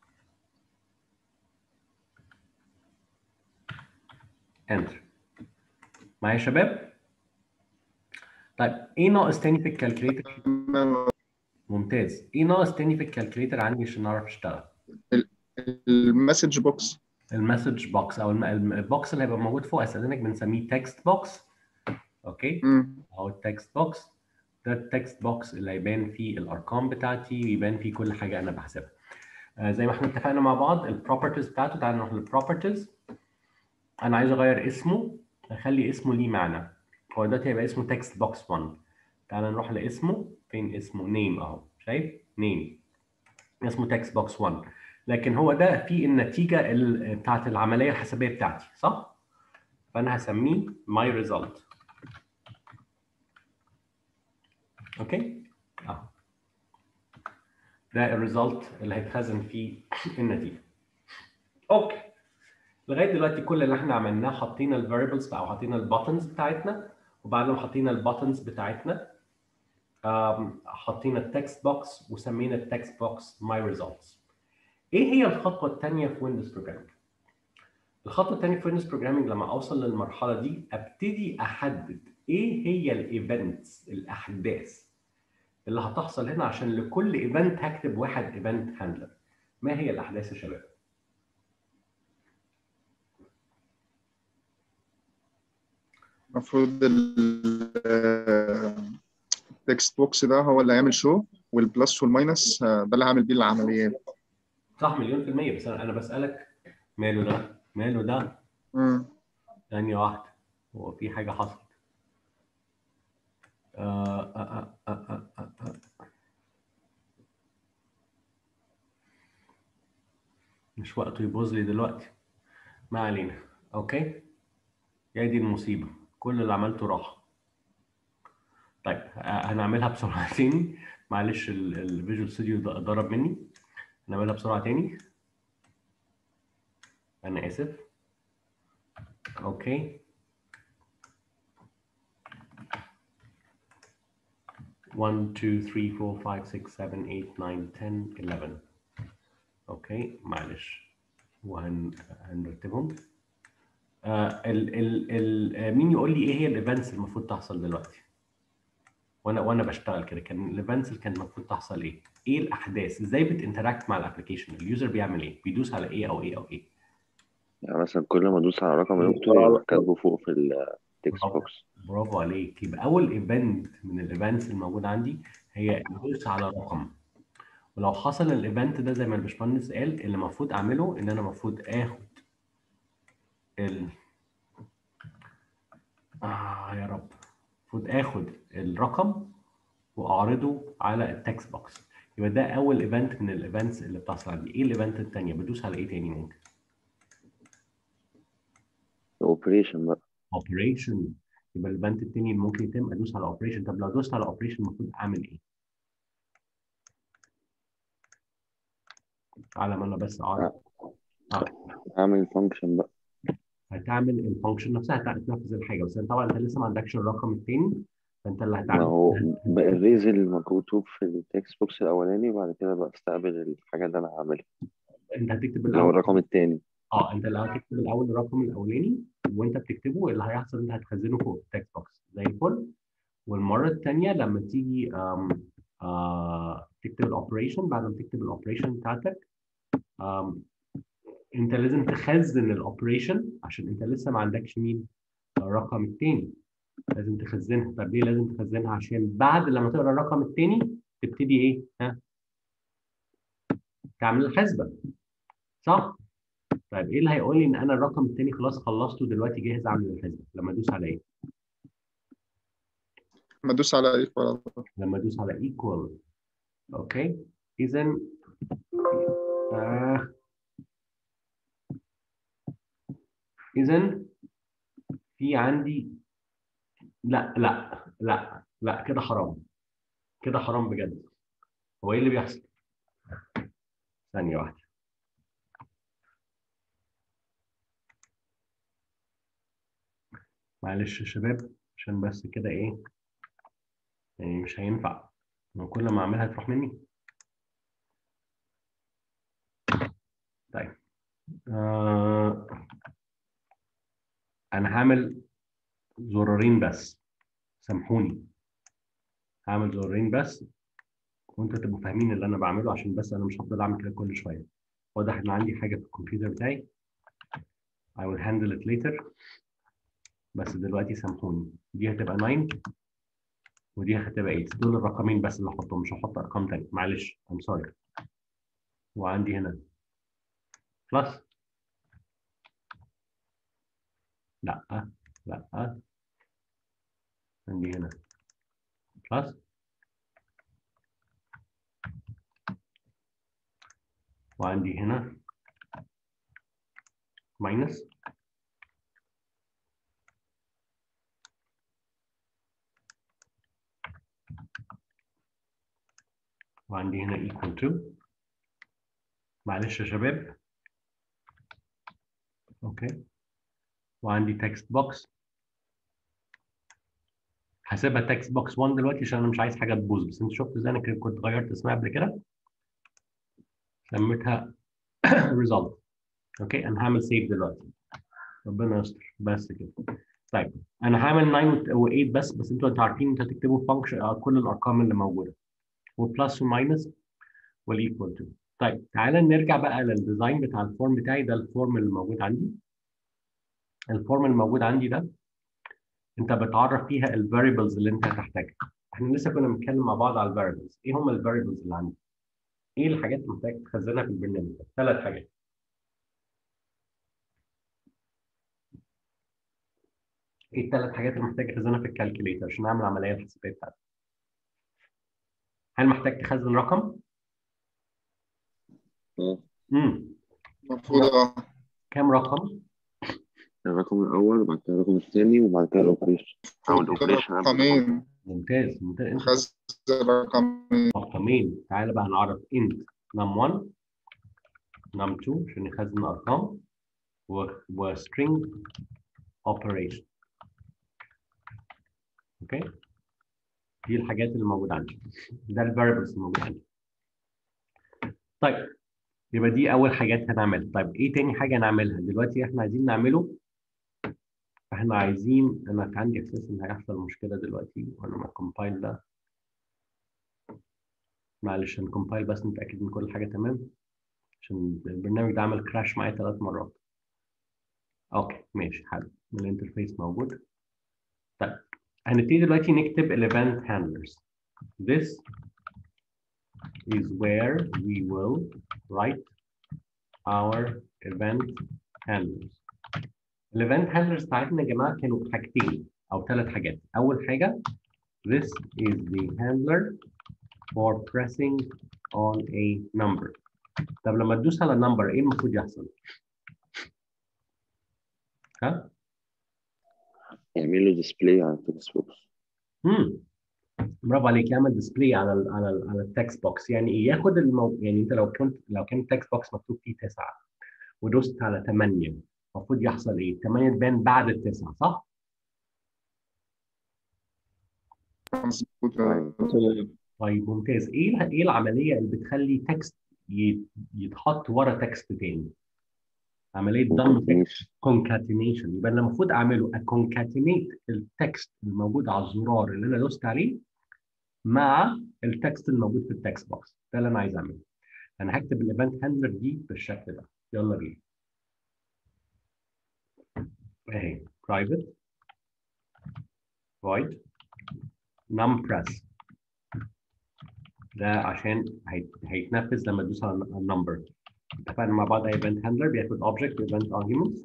enter معايا يا شباب طيب ايه ناقص تاني في الكالكوليتر ممتاز ايه ناقص تاني في الكالكوليتر عندي عشان نعرف اشتغل المسج بوكس المسج بوكس او الم- الم- البوكس اللي هيبقى موجود فوق استاذنك بنسميه تكست بوكس اوكي مم. اهو التكست بوكس ده التكست بوكس اللي هيبان فيه الارقام بتاعتي ويبان فيه كل حاجه انا بحسبها آه زي ما احنا اتفقنا مع بعض البروبرتيز بتاعته تعالى نروح للبروبرتيز انا عايز اغير اسمه اخلي اسمه ليه معنى هو دلوقتي هيبقى اسمه تكست بوكس 1 تعالى نروح لاسمه فين اسمه نيم اهو شايف نيم اسمه تكست بوكس 1 لكن هو ده فيه النتيجه ال- بتاعت العمليه الحسابيه بتاعتي صح؟ فانا هسميه ماي ريزلت اوكي؟ اهو ده الريزلت اللي هيتخزن فيه النتيجه اوكي لغايه دلوقتي كل اللي احنا عملناه حطينا الفاريبلز او حطينا الباتنز بتاعتنا وبعد ما حطينا الباتنز بتاعتنا آم، حطينا التكست بوكس وسمينا التكست بوكس ماي ريزلتس ايه هي الخطوه الثانيه في ويندوز بروجرامينج الخطوه الثانيه في ويندوز بروجرامينج لما اوصل للمرحله دي ابتدي احدد ايه هي الايفنتس الاحداث اللي هتحصل هنا عشان لكل ايفنت هكتب واحد ايفنت هاندلر ما هي الاحداث يا شباب المفروض التكست بوكس ده هو اللي هيعمل شو والبلس والماينس آه، ده اللي هعمل بيه العمليات صح مليون في المية بس انا أنا بسألك ماله ده ماله ده مم. ثانية واحدة هو في حاجة حصلت آه آه آه آه آه آه. مش وقته يبوظ لي دلوقتي ما علينا اوكي هي دي المصيبه كل اللي عملته راح طيب آه، هنعملها بسرعه تاني معلش الفيجوال ستوديو ضرب مني هنعملها بسرعه تاني انا اسف اوكي 1 2 3 4 5 6 7 8 9 10 11 اوكي معلش وهن هنرتبهم آه ال ال ال آه، مين يقول لي ايه هي الايفنتس المفروض تحصل دلوقتي وانا وانا بشتغل كده كان الايفنتس اللي كان المفروض تحصل ايه ايه الاحداث ازاي بتinteract مع الابلكيشن اليوزر بيعمل ايه بيدوس على ايه او ايه او ايه يعني مثلا كل ما ادوس على رقم يكتب يروح كاتبه فوق في التكست برافو. بوكس برافو عليك يبقى اول ايفنت من الايفنتس الموجوده عندي هي ادوس على رقم ولو حصل الايفنت ده زي ما الباشمهندس قال اللي المفروض اعمله ان انا المفروض اخد ال آه يا رب المفروض اخد الرقم واعرضه على التكست بوكس يبقى ده اول ايفنت من الايفنتس اللي بتحصل عندي ايه الايفنت الثانيه بدوس على ايه تاني ممكن اوبريشن بقى اوبريشن يبقى الايفنت التاني اللي ممكن يتم ادوس على اوبريشن طب لو دوست على اوبريشن المفروض اعمل ايه على ما انا بس اعرف اعمل فانكشن بقى هتعمل الفانكشن نفسها هتنفذ الحاجه بس انت طبعا انت لسه ما عندكش الرقم الثاني فانت اللي ما هتعمل هو بأريز المكتوب في التكست بوكس الاولاني وبعد كده بقى استقبل الحاجه اللي انا هعملها انت هتكتب اللي هو الاول الرقم التاني اه انت اللي هتكتب الاول الرقم الاولاني وانت بتكتبه اللي هيحصل انت هتخزنه فوق التكست بوكس زي الفل والمره الثانيه لما تيجي آم آه تكتب الاوبريشن بعد ما تكتب الاوبريشن بتاعتك آم انت لازم تخزن الاوبريشن عشان انت لسه ما عندكش مين الرقم الثاني لازم تخزنها طب ليه لازم تخزنها عشان بعد لما تقرا الرقم الثاني تبتدي ايه ها تعمل الحسبه صح طيب ايه اللي هيقول لي ان انا الرقم الثاني خلاص خلصته دلوقتي جاهز اعمل الحسبه لما ادوس على ايه ما ادوس على ايكوال لما ادوس على equal اوكي اذا آه. اذا في عندي لا لا لا لا كده حرام كده حرام بجد هو ايه اللي بيحصل ثانيه واحده معلش يا شباب عشان بس كده ايه يعني مش هينفع ما كل ما اعملها تروح مني طيب آه انا هعمل زرارين بس سامحوني هعمل زرارين بس وانتوا تبقوا فاهمين اللي انا بعمله عشان بس انا مش هفضل اعمل كده كل شويه واضح ان عندي حاجه في الكمبيوتر بتاعي I will handle it later بس دلوقتي سامحوني دي هتبقى 9 ودي هتبقى 8 دول الرقمين بس اللي هحطهم مش هحط ارقام تانية معلش I'm sorry وعندي هنا بلس لا لا عندي هنا بلس وعندي هنا ماينس وعندي هنا equal to معلش يا شباب اوكي وعندي تكست بوكس هسيبها تكست بوكس 1 دلوقتي عشان انا مش عايز حاجه تبوظ بس انت شفت ازاي انا كده كنت غيرت اسمها قبل كده سميتها result اوكي انا هعمل سيف دلوقتي ربنا يستر بس كده طيب انا هعمل 9 و8 بس بس انتوا انتوا عارفين انتوا هتكتبوا فانكشن كل الارقام اللي موجوده وبلس وماينس والايكوال تو طيب تعالى نرجع بقى للديزاين بتاع الفورم بتاعي ده الفورم اللي موجود عندي الفورم اللي موجود عندي ده انت بتعرف فيها الفاريبلز اللي انت هتحتاجها احنا لسه كنا بنتكلم مع بعض على الفاريبلز ايه هم الفاريبلز اللي عندي ايه الحاجات اللي محتاج تخزنها في البرنامج ده ثلاث حاجات ايه الثلاث حاجات اللي محتاج اخزنها في الكالكوليتر عشان اعمل العمليه الحسابيه بتاعتي هل محتاج تخزن رقم اه امم المفروض اه كام رقم؟ الرقم الأول وبعد كده الرقم الثاني وبعد كده الأوبريشن أو الأوبريشن قبل الرقم. رقمين ممتاز ممتاز انت خزن رقمين رقمين تعالى بقى نعرف انت نم 1 نم 2 عشان يخزن ارقام و و string operation اوكي دي الحاجات اللي موجوده عندي ده الفاريبلز اللي موجوده عندي طيب يبقى دي اول حاجات هنعملها طيب ايه تاني حاجه نعملها دلوقتي احنا عايزين نعمله احنا عايزين انا كان عندي احساس ان هيحصل مشكله دلوقتي وانا مع الكومبايل ده معلش هنكمبايل بس نتاكد ان كل حاجه تمام عشان البرنامج ده عمل كراش معايا ثلاث مرات اوكي ماشي حلو الانترفيس موجود طيب هنبتدي دلوقتي نكتب الايفنت handlers this is where we will write our event handlers الايفنت handlers بتاعتنا يا جماعه كانوا حاجتين او ثلاث حاجات اول حاجه this is the handler for pressing on a number طب لما تدوس على number ايه المفروض يحصل؟ ها؟ يعمل له ديسبلاي على التكست بوكس امم برافو عليك يعمل ديسبلاي على ال على ال على التكست بوكس يعني ايه ياخد المو... يعني انت لو كنت لو كان التكست بوكس مكتوب فيه 9 ودوست على 8 المفروض يحصل ايه؟ 8 تبان بعد التسعه صح؟ مظبوط تمام طيب ممتاز ايه ايه العمليه اللي بتخلي تكست يتحط ورا تكست تاني؟ عمليه ضم تكست كونكاتينيشن يبقى انا المفروض اعمله اكونكاتينيت التكست الموجود على الزرار اللي انا دوست عليه مع التكست الموجود في التكست بوكس ده اللي انا عايز اعمله انا هكتب الايفنت هاندلر دي بالشكل ده يلا بينا اهي private void num press ده عشان هيت- هيتنفذ لما تدوس على النمبر اتفقنا مع بعض ايفنت هاندلر بياخد اوبجكت ايفنت ارجيومنتس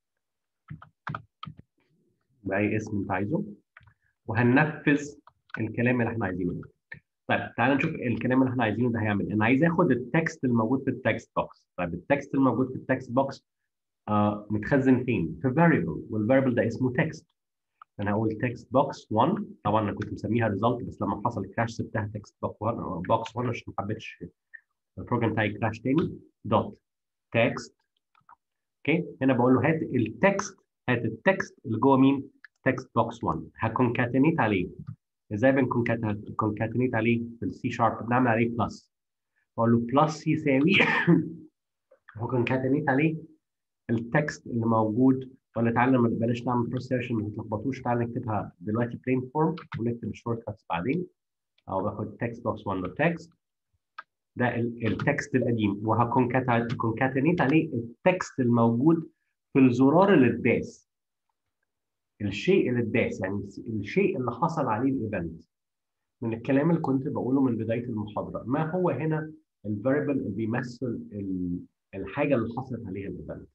باي اسم انت عايزه وهننفذ الكلام اللي احنا عايزينه ده. طيب تعالى نشوف الكلام اللي احنا عايزينه ده هيعمل انا عايز اخد التكست الموجود في التكست بوكس طيب التكست الموجود في التكست بوكس آه متخزن فين في variable والفاريبل ده اسمه تكست انا هقول تكست بوكس 1 طبعا انا كنت مسميها ريزلت بس لما حصل كراش سبتها تكست بوكس 1 بوكس 1 عشان ما حبيتش البروجرام بتاعي كراش تاني دوت تكست اوكي هنا بقول له هات التكست هات التكست اللي جوه مين تكست بوكس 1 هكونكاتينيت عليه ازاي بنكونكاتينيت عليه في السي شارب بنعمل عليه بلس بقول له بلس يساوي هكونكاتينيت عليه التكست اللي موجود ولا تعالى لما بلاش نعمل بروسيس عشان ما تتلخبطوش تعالى نكتبها دلوقتي بلين فورم ونكتب الشورت كاتس بعدين او باخد تكست بوكس 1 دوت تكست ده ال- التكست القديم وهكونكاتينيت عليه التكست الموجود في الزرار اللي اتداس الشيء اللي اتداس يعني الشيء اللي حصل عليه الايفنت من الكلام اللي كنت بقوله من بدايه المحاضره ما هو هنا الفاريبل اللي بيمثل ال- الحاجه اللي حصلت عليها الايفنت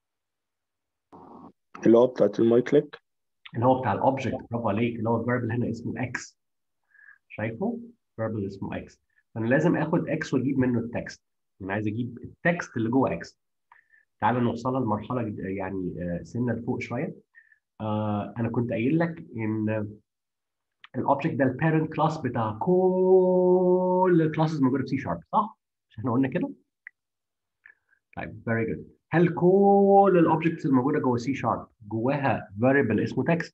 اللي هو بتاعت الماي كليك اللي هو بتاع الاوبجكت برافو عليك اللي هو الفيربل هنا اسمه اكس شايفه؟ فيربل اسمه اكس فانا لازم اخد اكس واجيب منه التكست انا عايز اجيب التكست اللي جوه اكس تعال نوصلها لمرحله جد- يعني آه، سنه لفوق شويه آه انا كنت قايل لك ان الاوبجكت ده البيرنت كلاس بتاع كل الكلاسز موجوده في سي شارب صح؟ مش احنا قلنا كده؟ طيب فيري جود هل كل الاوبجكتس الموجوده جوه سي شارب جواها فاريبل اسمه تكست؟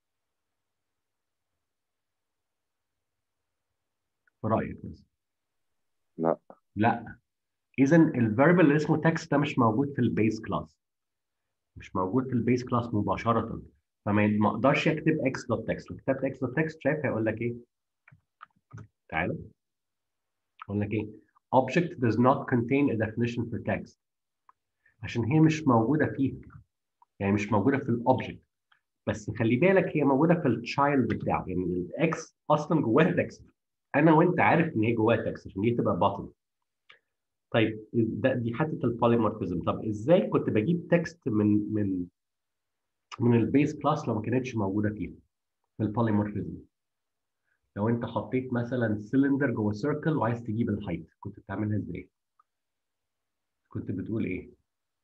في رايك بس لا لا اذا الفيربل اللي اسمه تكست ده مش موجود في البيس كلاس مش موجود في البيس كلاس مباشره فما ما اقدرش اكتب اكس دوت تكست لو كتبت اكس دوت تكست شايف هيقول لك ايه تعالى يقول لك ايه object does not contain a definition for text عشان هي مش موجوده فيها يعني مش موجوده في الاوبجكت بس خلي بالك هي موجوده في التشايلد بتاعه يعني الاكس اصلا جواها تكست انا وانت عارف ان هي جواها تكست عشان دي تبقى باتن طيب ده دي حته البوليمورفيزم طب ازاي كنت بجيب تكست من من من البيس كلاس لو ما كانتش موجوده فيها في البوليمورفيزم لو انت حطيت مثلا سلندر جوه سيركل وعايز تجيب الهايت كنت بتعملها ازاي؟ كنت بتقول ايه؟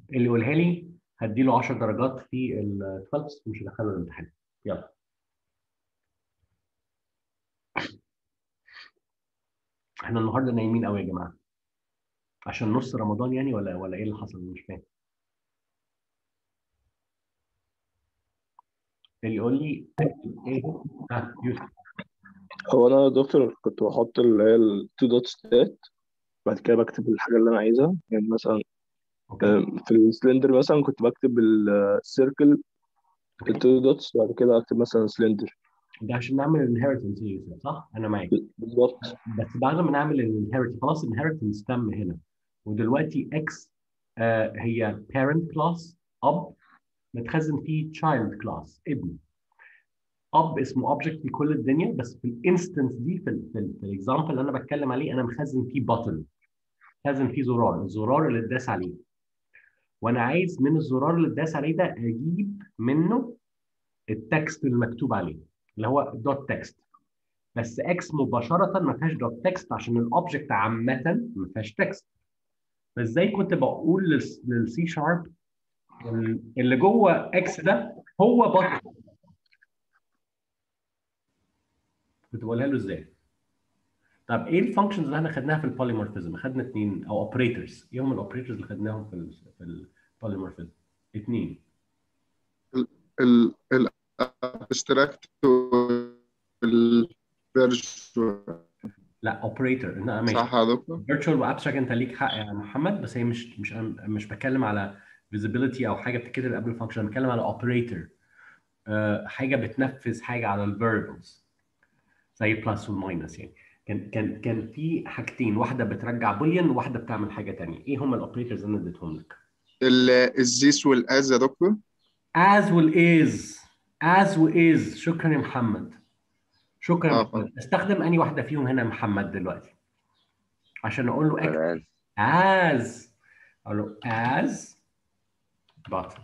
اللي يقولها لي هديله 10 درجات في ال 12 مش هدخله الامتحان يلا احنا النهارده نايمين قوي يا جماعه عشان نص رمضان يعني ولا ولا ايه اللي حصل مش فاهم اللي يقول لي ايه ها يوسف هو انا يا دكتور كنت بحط اللي هي التو دوت ستات بعد كده بكتب الحاجه اللي انا عايزها يعني مثلا اوكي آم، في السلندر مثلا كنت بكتب السيركل اوكي التو دوتس بعد كده اكتب مثلا سلندر ده عشان نعمل الانهيرتنس يا يوسف صح انا معاك بالظبط بس بعد ما نعمل الانهيرتنس خلاص الانهيرتنس تم هنا ودلوقتي اكس آه هي parent class اب متخزن فيه child class ابن اب اسمه object في كل الدنيا بس في الانستنس دي في ال في, ال في الاكزامبل اللي انا بتكلم عليه انا مخزن فيه بutton مخزن فيه زرار الزرار اللي اتداس عليه وانا عايز من الزرار اللي اتداس عليه ده اجيب منه التكست المكتوب عليه اللي هو دوت تكست بس اكس مباشره ما فيهاش دوت تكست عشان الاوبجكت عامه ما فيهاش تكست فازاي كنت بقول للسي شارب اللي جوه اكس ده هو بطن كنت بقولها له ازاي طب ايه الفانكشنز اللي احنا خدناها في البوليمورفيزم خدنا اثنين او اوبريتورز ايه هم الاوبريتورز اللي خدناهم في ال في البوليمورفيزم اثنين ال الابستراكت والفيرجوال لا اوبريتور لا ماشي صح يا دكتور؟ فيرتشوال وابستراكت انت ليك حق يا محمد بس هي مش مش أنا مش بتكلم على فيزيبيليتي او حاجه بتتكتب قبل الفانكشن انا بتكلم على اوبريتور حاجه بتنفذ حاجه على الفيربلز زي بلس والماينس يعني كان كان كان في حاجتين واحده بترجع بوليان وواحده بتعمل حاجه ثانيه ايه هم الاوبريتورز اللي انا اديتهم لك الزيس والاز يا دكتور as والاز as واز شكرا يا محمد شكرا يا آه، محمد استخدم اني واحده فيهم هنا يا محمد دلوقتي عشان اقول له اكتب الآن as اقول له as button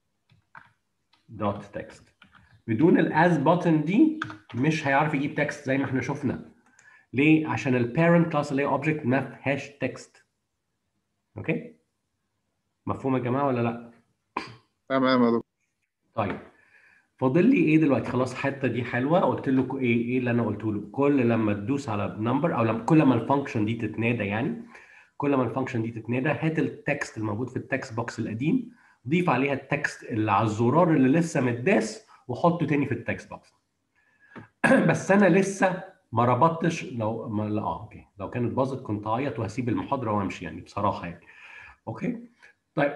dot text بدون الاز button دي مش هيعرف يجيب تكست زي ما احنا شفنا ليه عشان البيرنت كلاس اللي هي اوبجكت ما فيهاش تكست اوكي مفهوم يا جماعه ولا لا تمام يا دكتور طيب فاضل لي ايه دلوقتي خلاص الحته دي حلوه قلت لكم ايه ايه اللي انا قلته له كل لما تدوس على نمبر او لما كل ما الفانكشن دي تتنادى يعني كل ما الفانكشن دي تتنادى هات التكست الموجود في التكست بوكس القديم ضيف عليها التكست اللي على الزرار اللي لسه متداس وحطه تاني في التكست بوكس بس انا لسه ما ربطتش لو ما لا اه اوكي لو كانت باظت كنت اعيط وهسيب المحاضره وامشي يعني بصراحه يعني اوكي طيب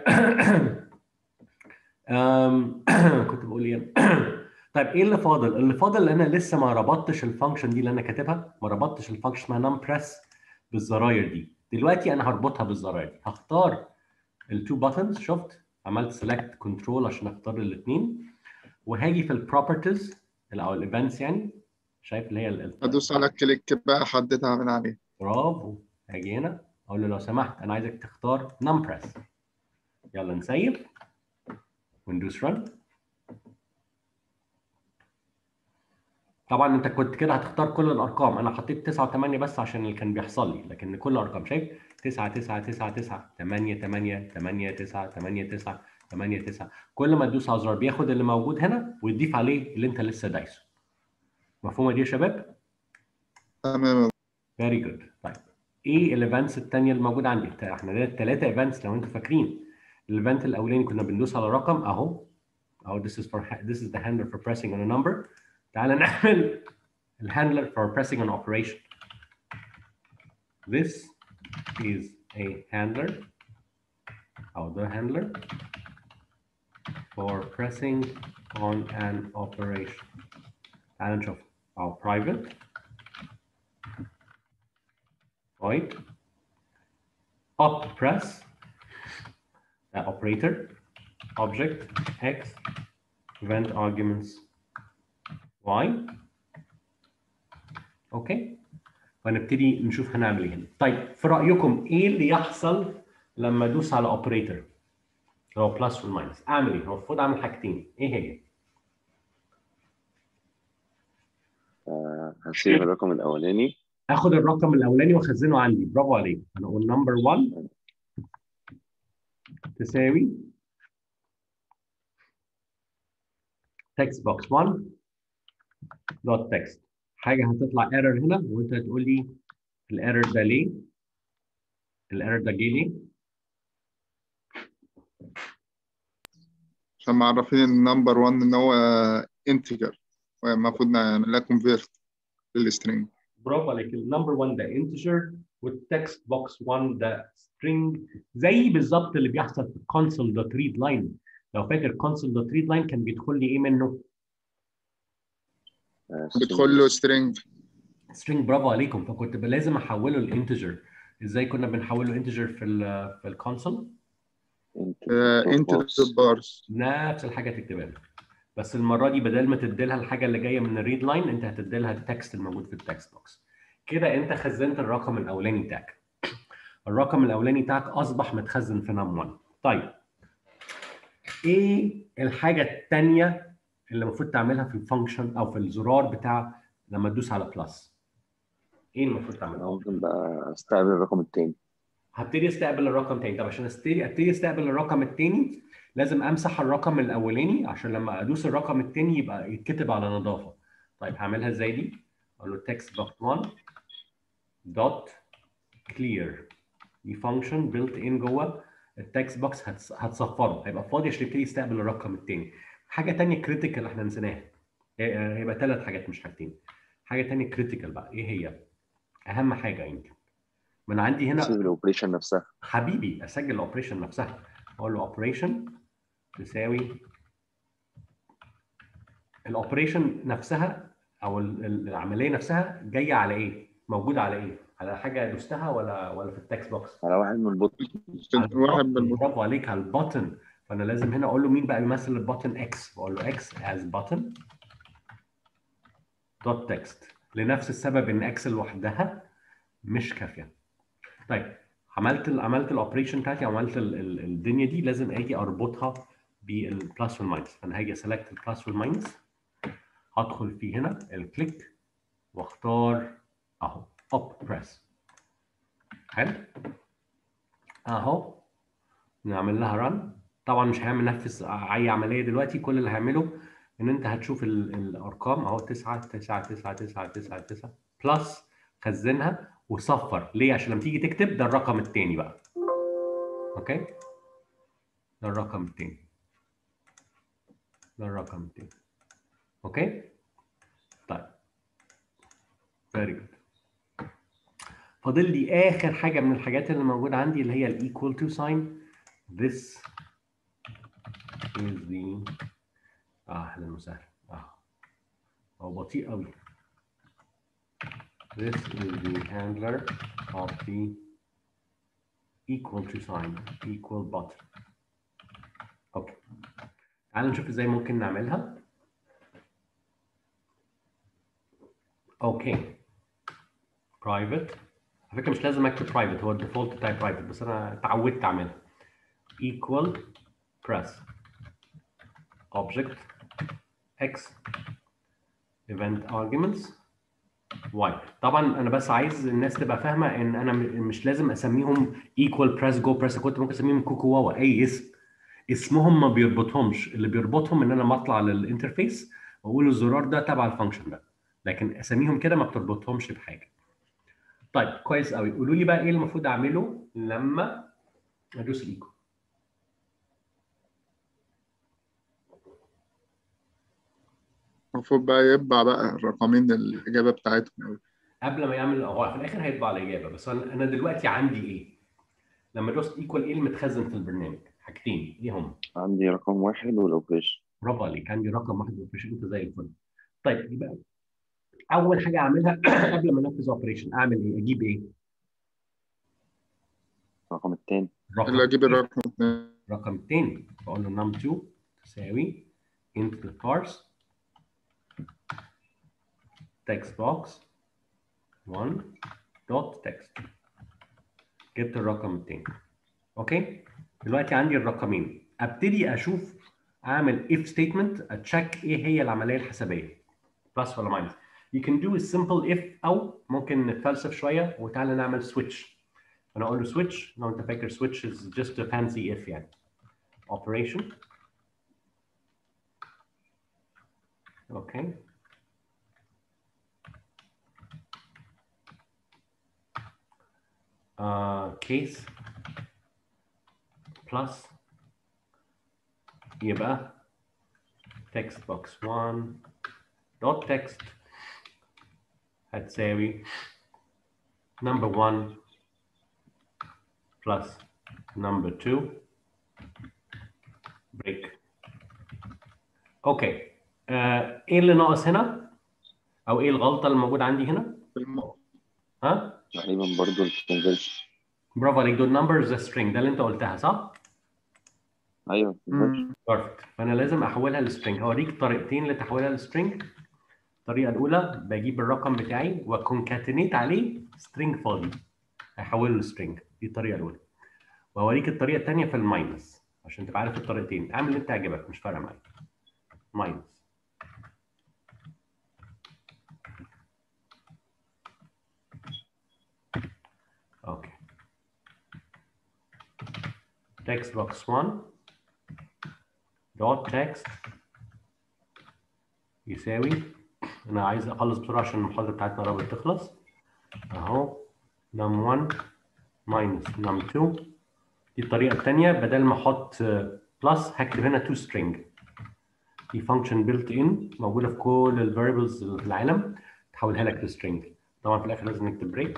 أم، كنت بقول ايه طيب ايه اللي فاضل اللي فاضل ان انا لسه ما ربطتش الفانكشن دي اللي انا كاتبها ما ربطتش الفانكشن اسمها نم بريس بالزراير دي دلوقتي انا هربطها بالزراير دي هختار التو باتنز شفت عملت سيلكت كنترول عشان اختار الاثنين وهاجي في البروبرتيز او الايفنتس يعني شايف اللي هي ال- ادوس على كليك بقى احددها من عليه برافو هاجي هنا اقول له لو سمحت انا عايزك تختار نم بريس يلا نسيب وندوس رن طبعا انت كنت كده هتختار كل الارقام انا حطيت 9 و8 بس عشان اللي كان بيحصل لي لكن كل الارقام شايف 9 9 9 9 8 8 8 9 8 9 8 9 كل ما تدوس على زرار بياخد اللي موجود هنا ويضيف عليه اللي انت لسه دايسه مفهومه دي يا شباب؟ تمام يا دكتور. فيري جود طيب ايه الايفنتس الثانيه اللي موجوده عندي احنا عندنا ثلاثه ايفنتس لو انتم فاكرين الايفنت الاولاني كنا بندوس على رقم اهو اهو this is for this is the handler for pressing on a number تعال نعمل الهاندلر for pressing an operation this is a handler او the handler for pressing on an operation تعال نشوف او private void up press uh, operator object x event arguments y اوكي فنبتدي نشوف هنعمل ايه هنا طيب في رايكم ايه اللي يحصل لما ادوس على اوبريتور هو بلس والماينس اعمل ايه هو المفروض اعمل حاجتين ايه هي آه، هسيب الرقم الأولاني اخد الرقم الاولاني واخزنه عندي برافو عليك انا اقول نمبر 1 تساوي text box 1 dot text حاجه هتطلع ايرور هنا وانت هتقول لي الايرور ده ليه؟ الايرور ده جه ليه؟ عشان معرفين النمبر 1 ان هو انتجر والمفروض نعمل لها كونفيرت للسترينج برافو عليك النمبر 1 ده انتجر والتكست بوكس 1 ده string زي بالظبط اللي بيحصل في console دوت ريد لاين لو فاكر console دوت ريد لاين كان بيدخل لي ايه منه؟ آه، بتدخل له سترينج string برافو عليكم فكنت ب- لازم احوله لانتجر ازاي كنا بنحوله انتجر في ال في الكونسول انت انت بارس نفس الحاجه تكتبها لك بس المره دي بدل ما تدي لها الحاجه اللي جايه من الريد لاين انت هتدي لها التكست الموجود في التكست بوكس كده انت خزنت الرقم الاولاني بتاعك الرقم الاولاني بتاعك اصبح متخزن في نم 1 طيب ايه الحاجه الثانيه اللي المفروض تعملها في الفانكشن او في الزرار بتاع لما تدوس على بلس ايه المفروض تعمله ممكن بقى استقبل الرقم التاني هبتدي استقبل الرقم تاني طب عشان ابتدي ابتدي استقبل الرقم التاني لازم امسح الرقم الاولاني عشان لما ادوس الرقم التاني يبقى يتكتب على نظافه طيب هعملها ازاي دي اقول له text box 1 dot clear دي فانكشن بيلت ان جوه التكست بوكس هتصفره هيبقى فاضي عشان يبتدي يستقبل الرقم التاني حاجه تانية كريتيكال احنا نسيناها هي- هيبقى ثلاث حاجات مش حاجتين حاجه تانية كريتيكال بقى ايه هي اهم حاجه يمكن من عندي هنا سيب الاوبريشن نفسها حبيبي اسجل الاوبريشن نفسها اقول له اوبريشن تساوي الاوبريشن نفسها او ال- ال- العمليه نفسها جايه على ايه؟ موجوده على ايه؟ على حاجه دوستها ولا ولا في التكست بوكس؟ على واحد من البوت على واحد البutton. بالبوت برافو عليك على البutton فانا لازم هنا اقول له مين بقى يمثل البutton اكس بقول له اكس از button دوت تكست لنفس السبب ان اكس لوحدها مش كافيه طيب عملت ال عملت الاوبريشن بتاعتي عملت ال ال الدنيا دي لازم اجي اربطها بالبلس والماينس فانا هاجي اسلكت البلس والماينس هدخل في هنا الكليك واختار اهو اب بريس حلو اهو نعمل لها رن طبعا مش هيعمل نفس اي عمليه دلوقتي كل اللي هعمله ان انت هتشوف ال- الارقام اهو 9 9 9 9 9 9 بلس خزنها وصفر ليه عشان لما تيجي تكتب ده الرقم الثاني بقى اوكي ده الرقم الثاني ده الرقم الثاني اوكي طيب فيري جود فاضل لي اخر حاجه من الحاجات اللي موجوده عندي اللي هي الايكوال تو ساين this is the اهلا وسهلا اه هو بطيء قوي This is the handler of the equal to sign, equal button. اوكي. تعالوا نشوف ازاي ممكن نعملها. اوكي. private. على فكرة مش لازم اكتب private هو الديفولت بتاعي private بس انا اتعودت اعملها. equal press object x event arguments واي طبعا انا بس عايز الناس تبقى فاهمه ان انا م- مش لازم اسميهم ايكوال بريس جو بريس كنت ممكن اسميهم كوكو واوا اي اسم اسمهم ما بيربطهمش اللي بيربطهم ان انا ما اطلع للانترفيس واقول الزرار ده تبع الفانكشن ده لكن اساميهم كده ما بتربطهمش بحاجه طيب كويس قوي قولوا لي بقى ايه المفروض اعمله لما ادوس الايكو المفروض بقى يطبع بقى الرقمين الإجابة بتاعتهم قبل ما يعمل هو في الاخر هيطبع الاجابه بس انا انا دلوقتي عندي ايه؟ لما دوست ايكوال ايه المتخزن في البرنامج؟ حاجتين ايه هم؟ عندي رقم واحد والاوبريشن برافو عليك عندي رقم واحد اوبريشن انت زي الفل طيب يبقى اول حاجه اعملها قبل ما انفذ اوبريشن اعمل ايه؟ اجيب ايه؟ الرقم التاني رقم اللي أجيب الرقم التاني. الرقم الثاني بقول له num2 تساوي int the parse text box 1 dot text جبت الرقم الثاني اوكي دلوقتي عندي الرقمين ابتدي اشوف اعمل if statement اتشيك ايه هي العمليه الحسابيه بلس ولا ماينس you can do a simple if او ممكن نتفلسف شويه وتعالى نعمل switch انا اقول له switch لو انت فاكر switch is just a fancy if يعني operation اوكي uh, case plus يبقى text box 1 dot text هتساوي number 1 plus number 2 break اوكي آه ايه اللي ناقص هنا او ايه الغلطه اللي موجوده عندي هنا الم... ها تقريبا برضو الكونفرجن برافو عليك دول numbers a string ده اللي انت قلتها صح ايوه conversion. مم. بيرفكت فانا لازم احولها لسترنج هوريك طريقتين لتحويلها لسترنج الطريقه الاولى بجيب الرقم بتاعي وكونكاتينيت عليه سترنج فاضي احوله لسترنج دي الطريقه الاولى وهوريك الطريقه الثانيه في الماينس عشان تبقى عارف الطريقتين اعمل اللي انت عجبك مش فارقه معايا ماينس اوكي text box 1 dot text يساوي انا عايز اخلص بسرعه عشان المحاضره بتاعتنا قربت تخلص اهو num 1 minus num 2 دي الطريقه الثانيه بدل ما احط بلس هكتب هنا to string دي function built in موجوده في كل ال variables اللي في العالم تحولها لك لstring طبعا في الاخر لازم نكتب break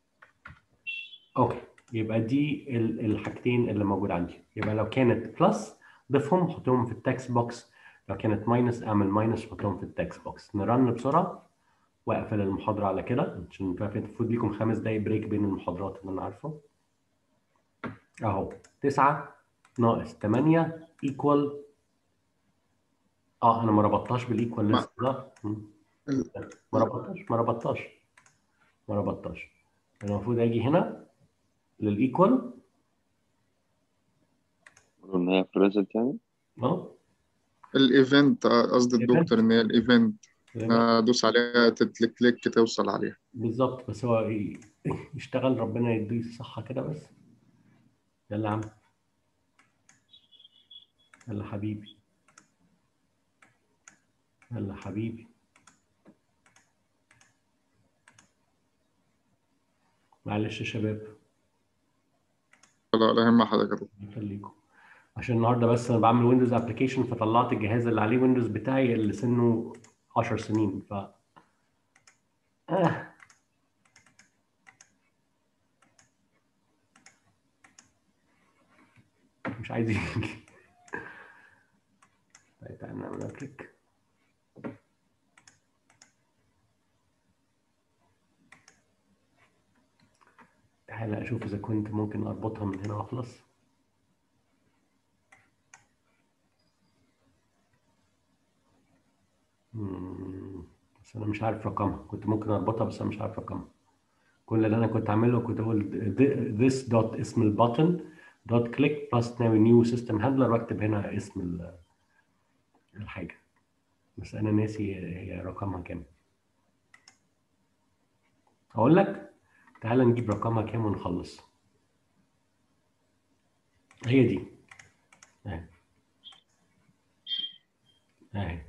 اوكي يبقى دي ال- الحاجتين اللي موجود عندي يبقى لو كانت بلس ضيفهم حطهم في التكست بوكس لو كانت ماينس اعمل ماينس حطهم في التكست بوكس نرن بسرعه واقفل المحاضره على كده عشان انتوا عارفين المفروض ليكم خمس دقايق بريك بين المحاضرات اللي انا عارفه اهو 9 ناقص 8 ايكوال اه انا ما ربطتهاش بالايكوال ما- لسه ده مم. ال- ما ربطتهاش ما ربطتهاش ما ربطتهاش انا المفروض اجي هنا للايكوال ان هي في الريزلت يعني اه الايفنت آه، قصد Event. الدكتور ان هي الايفنت ادوس عليها تتلك كليك توصل عليها بالظبط بس هو ي- يشتغل ربنا يديه الصحة كده بس يلا يا عم يلا حبيبي يلا حبيبي معلش يا شباب لا لا يهم حضرتك يا دكتور. يخليكم عشان النهارده بس انا بعمل ويندوز ابلكيشن فطلعت الجهاز اللي عليه ويندوز بتاعي اللي سنه 10 سنين ف آه. مش عايز يجي طيب تعالى نعمل كليك تعالى اشوف اذا كنت ممكن اربطها من هنا واخلص مم، بس انا مش عارف رقمها كنت ممكن اربطها بس انا مش عارف رقمها كل اللي انا كنت اعمله كنت اقول th- this dot اسم البutton dot click plus now new system handler واكتب هنا اسم ال- الحاجه بس انا ناسي هي رقمها كام اقول لك تعال نجيب رقمها كام ونخلص هي دي اهي اهي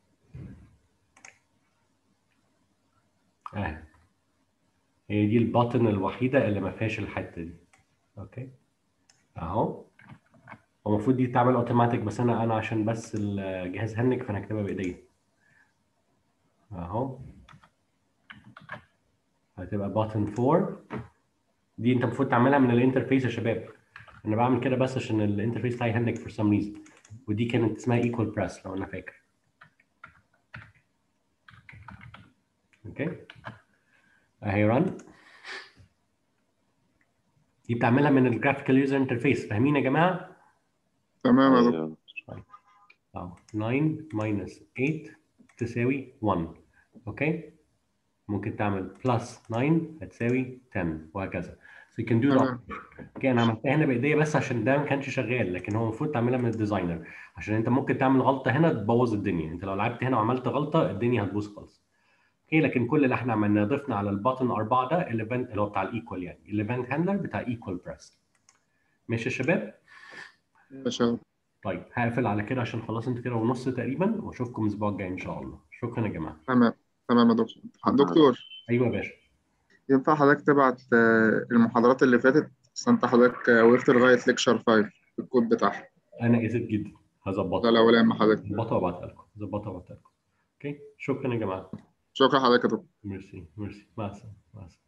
اهي هي دي البطن الوحيدة اللي ما فيهاش الحتة دي اوكي اهو هو المفروض دي تعمل اوتوماتيك بس انا انا عشان بس الجهاز هنك فانا هكتبها بايديا اهو هتبقى بutton 4 دي انت المفروض تعملها من الانترفيس يا شباب انا بعمل كده بس عشان الانترفيس بتاعي هنك for some reason ودي كانت اسمها equal press لو انا فاكر اوكي اهي رن دي بتعملها من الجرافيكال يوزر انترفيس فاهمين يا جماعه؟ تمام يا دكتور ايوه اه 9 minus 8 تساوي 1 اوكي ممكن تعمل بلس 9 هتساوي 10 وهكذا so you can do that تمام. اوكي انا عملتها هنا بايديا بس عشان ده ما كانش شغال لكن هو المفروض تعملها من الديزاينر عشان انت ممكن تعمل غلطه هنا تبوظ الدنيا انت لو لعبت هنا وعملت غلطه الدنيا هتبوظ خالص اوكي لكن كل اللي احنا عملناه ضفنا على الباتن 4 ده الايفنت اللي هو بتاع الايكوال يعني الايفنت هاندلر بتاع ايكوال بريس ماشي يا شباب ماشي طيب هقفل على كده عشان خلاص انت كده ونص تقريبا واشوفكم الاسبوع الجاي ان شاء الله شكرا يا جماعه تمام تمام يا دكتور دكتور ايوه يا باشا ينفع حضرتك تبعت آه، المحاضرات اللي فاتت بس انت حضرتك آه، وقفت لغاية ليكشر 5 الكود بتاعها انا اسف جدا ده هظبطها الأولاني مع حضرتك هظبطها وابعتها لكم هظبطها وابعتها لكم اوكي شكرا يا جماعه شكرا حضرتك يا دكتور ميرسي ميرسي مع السلامه مع السلامه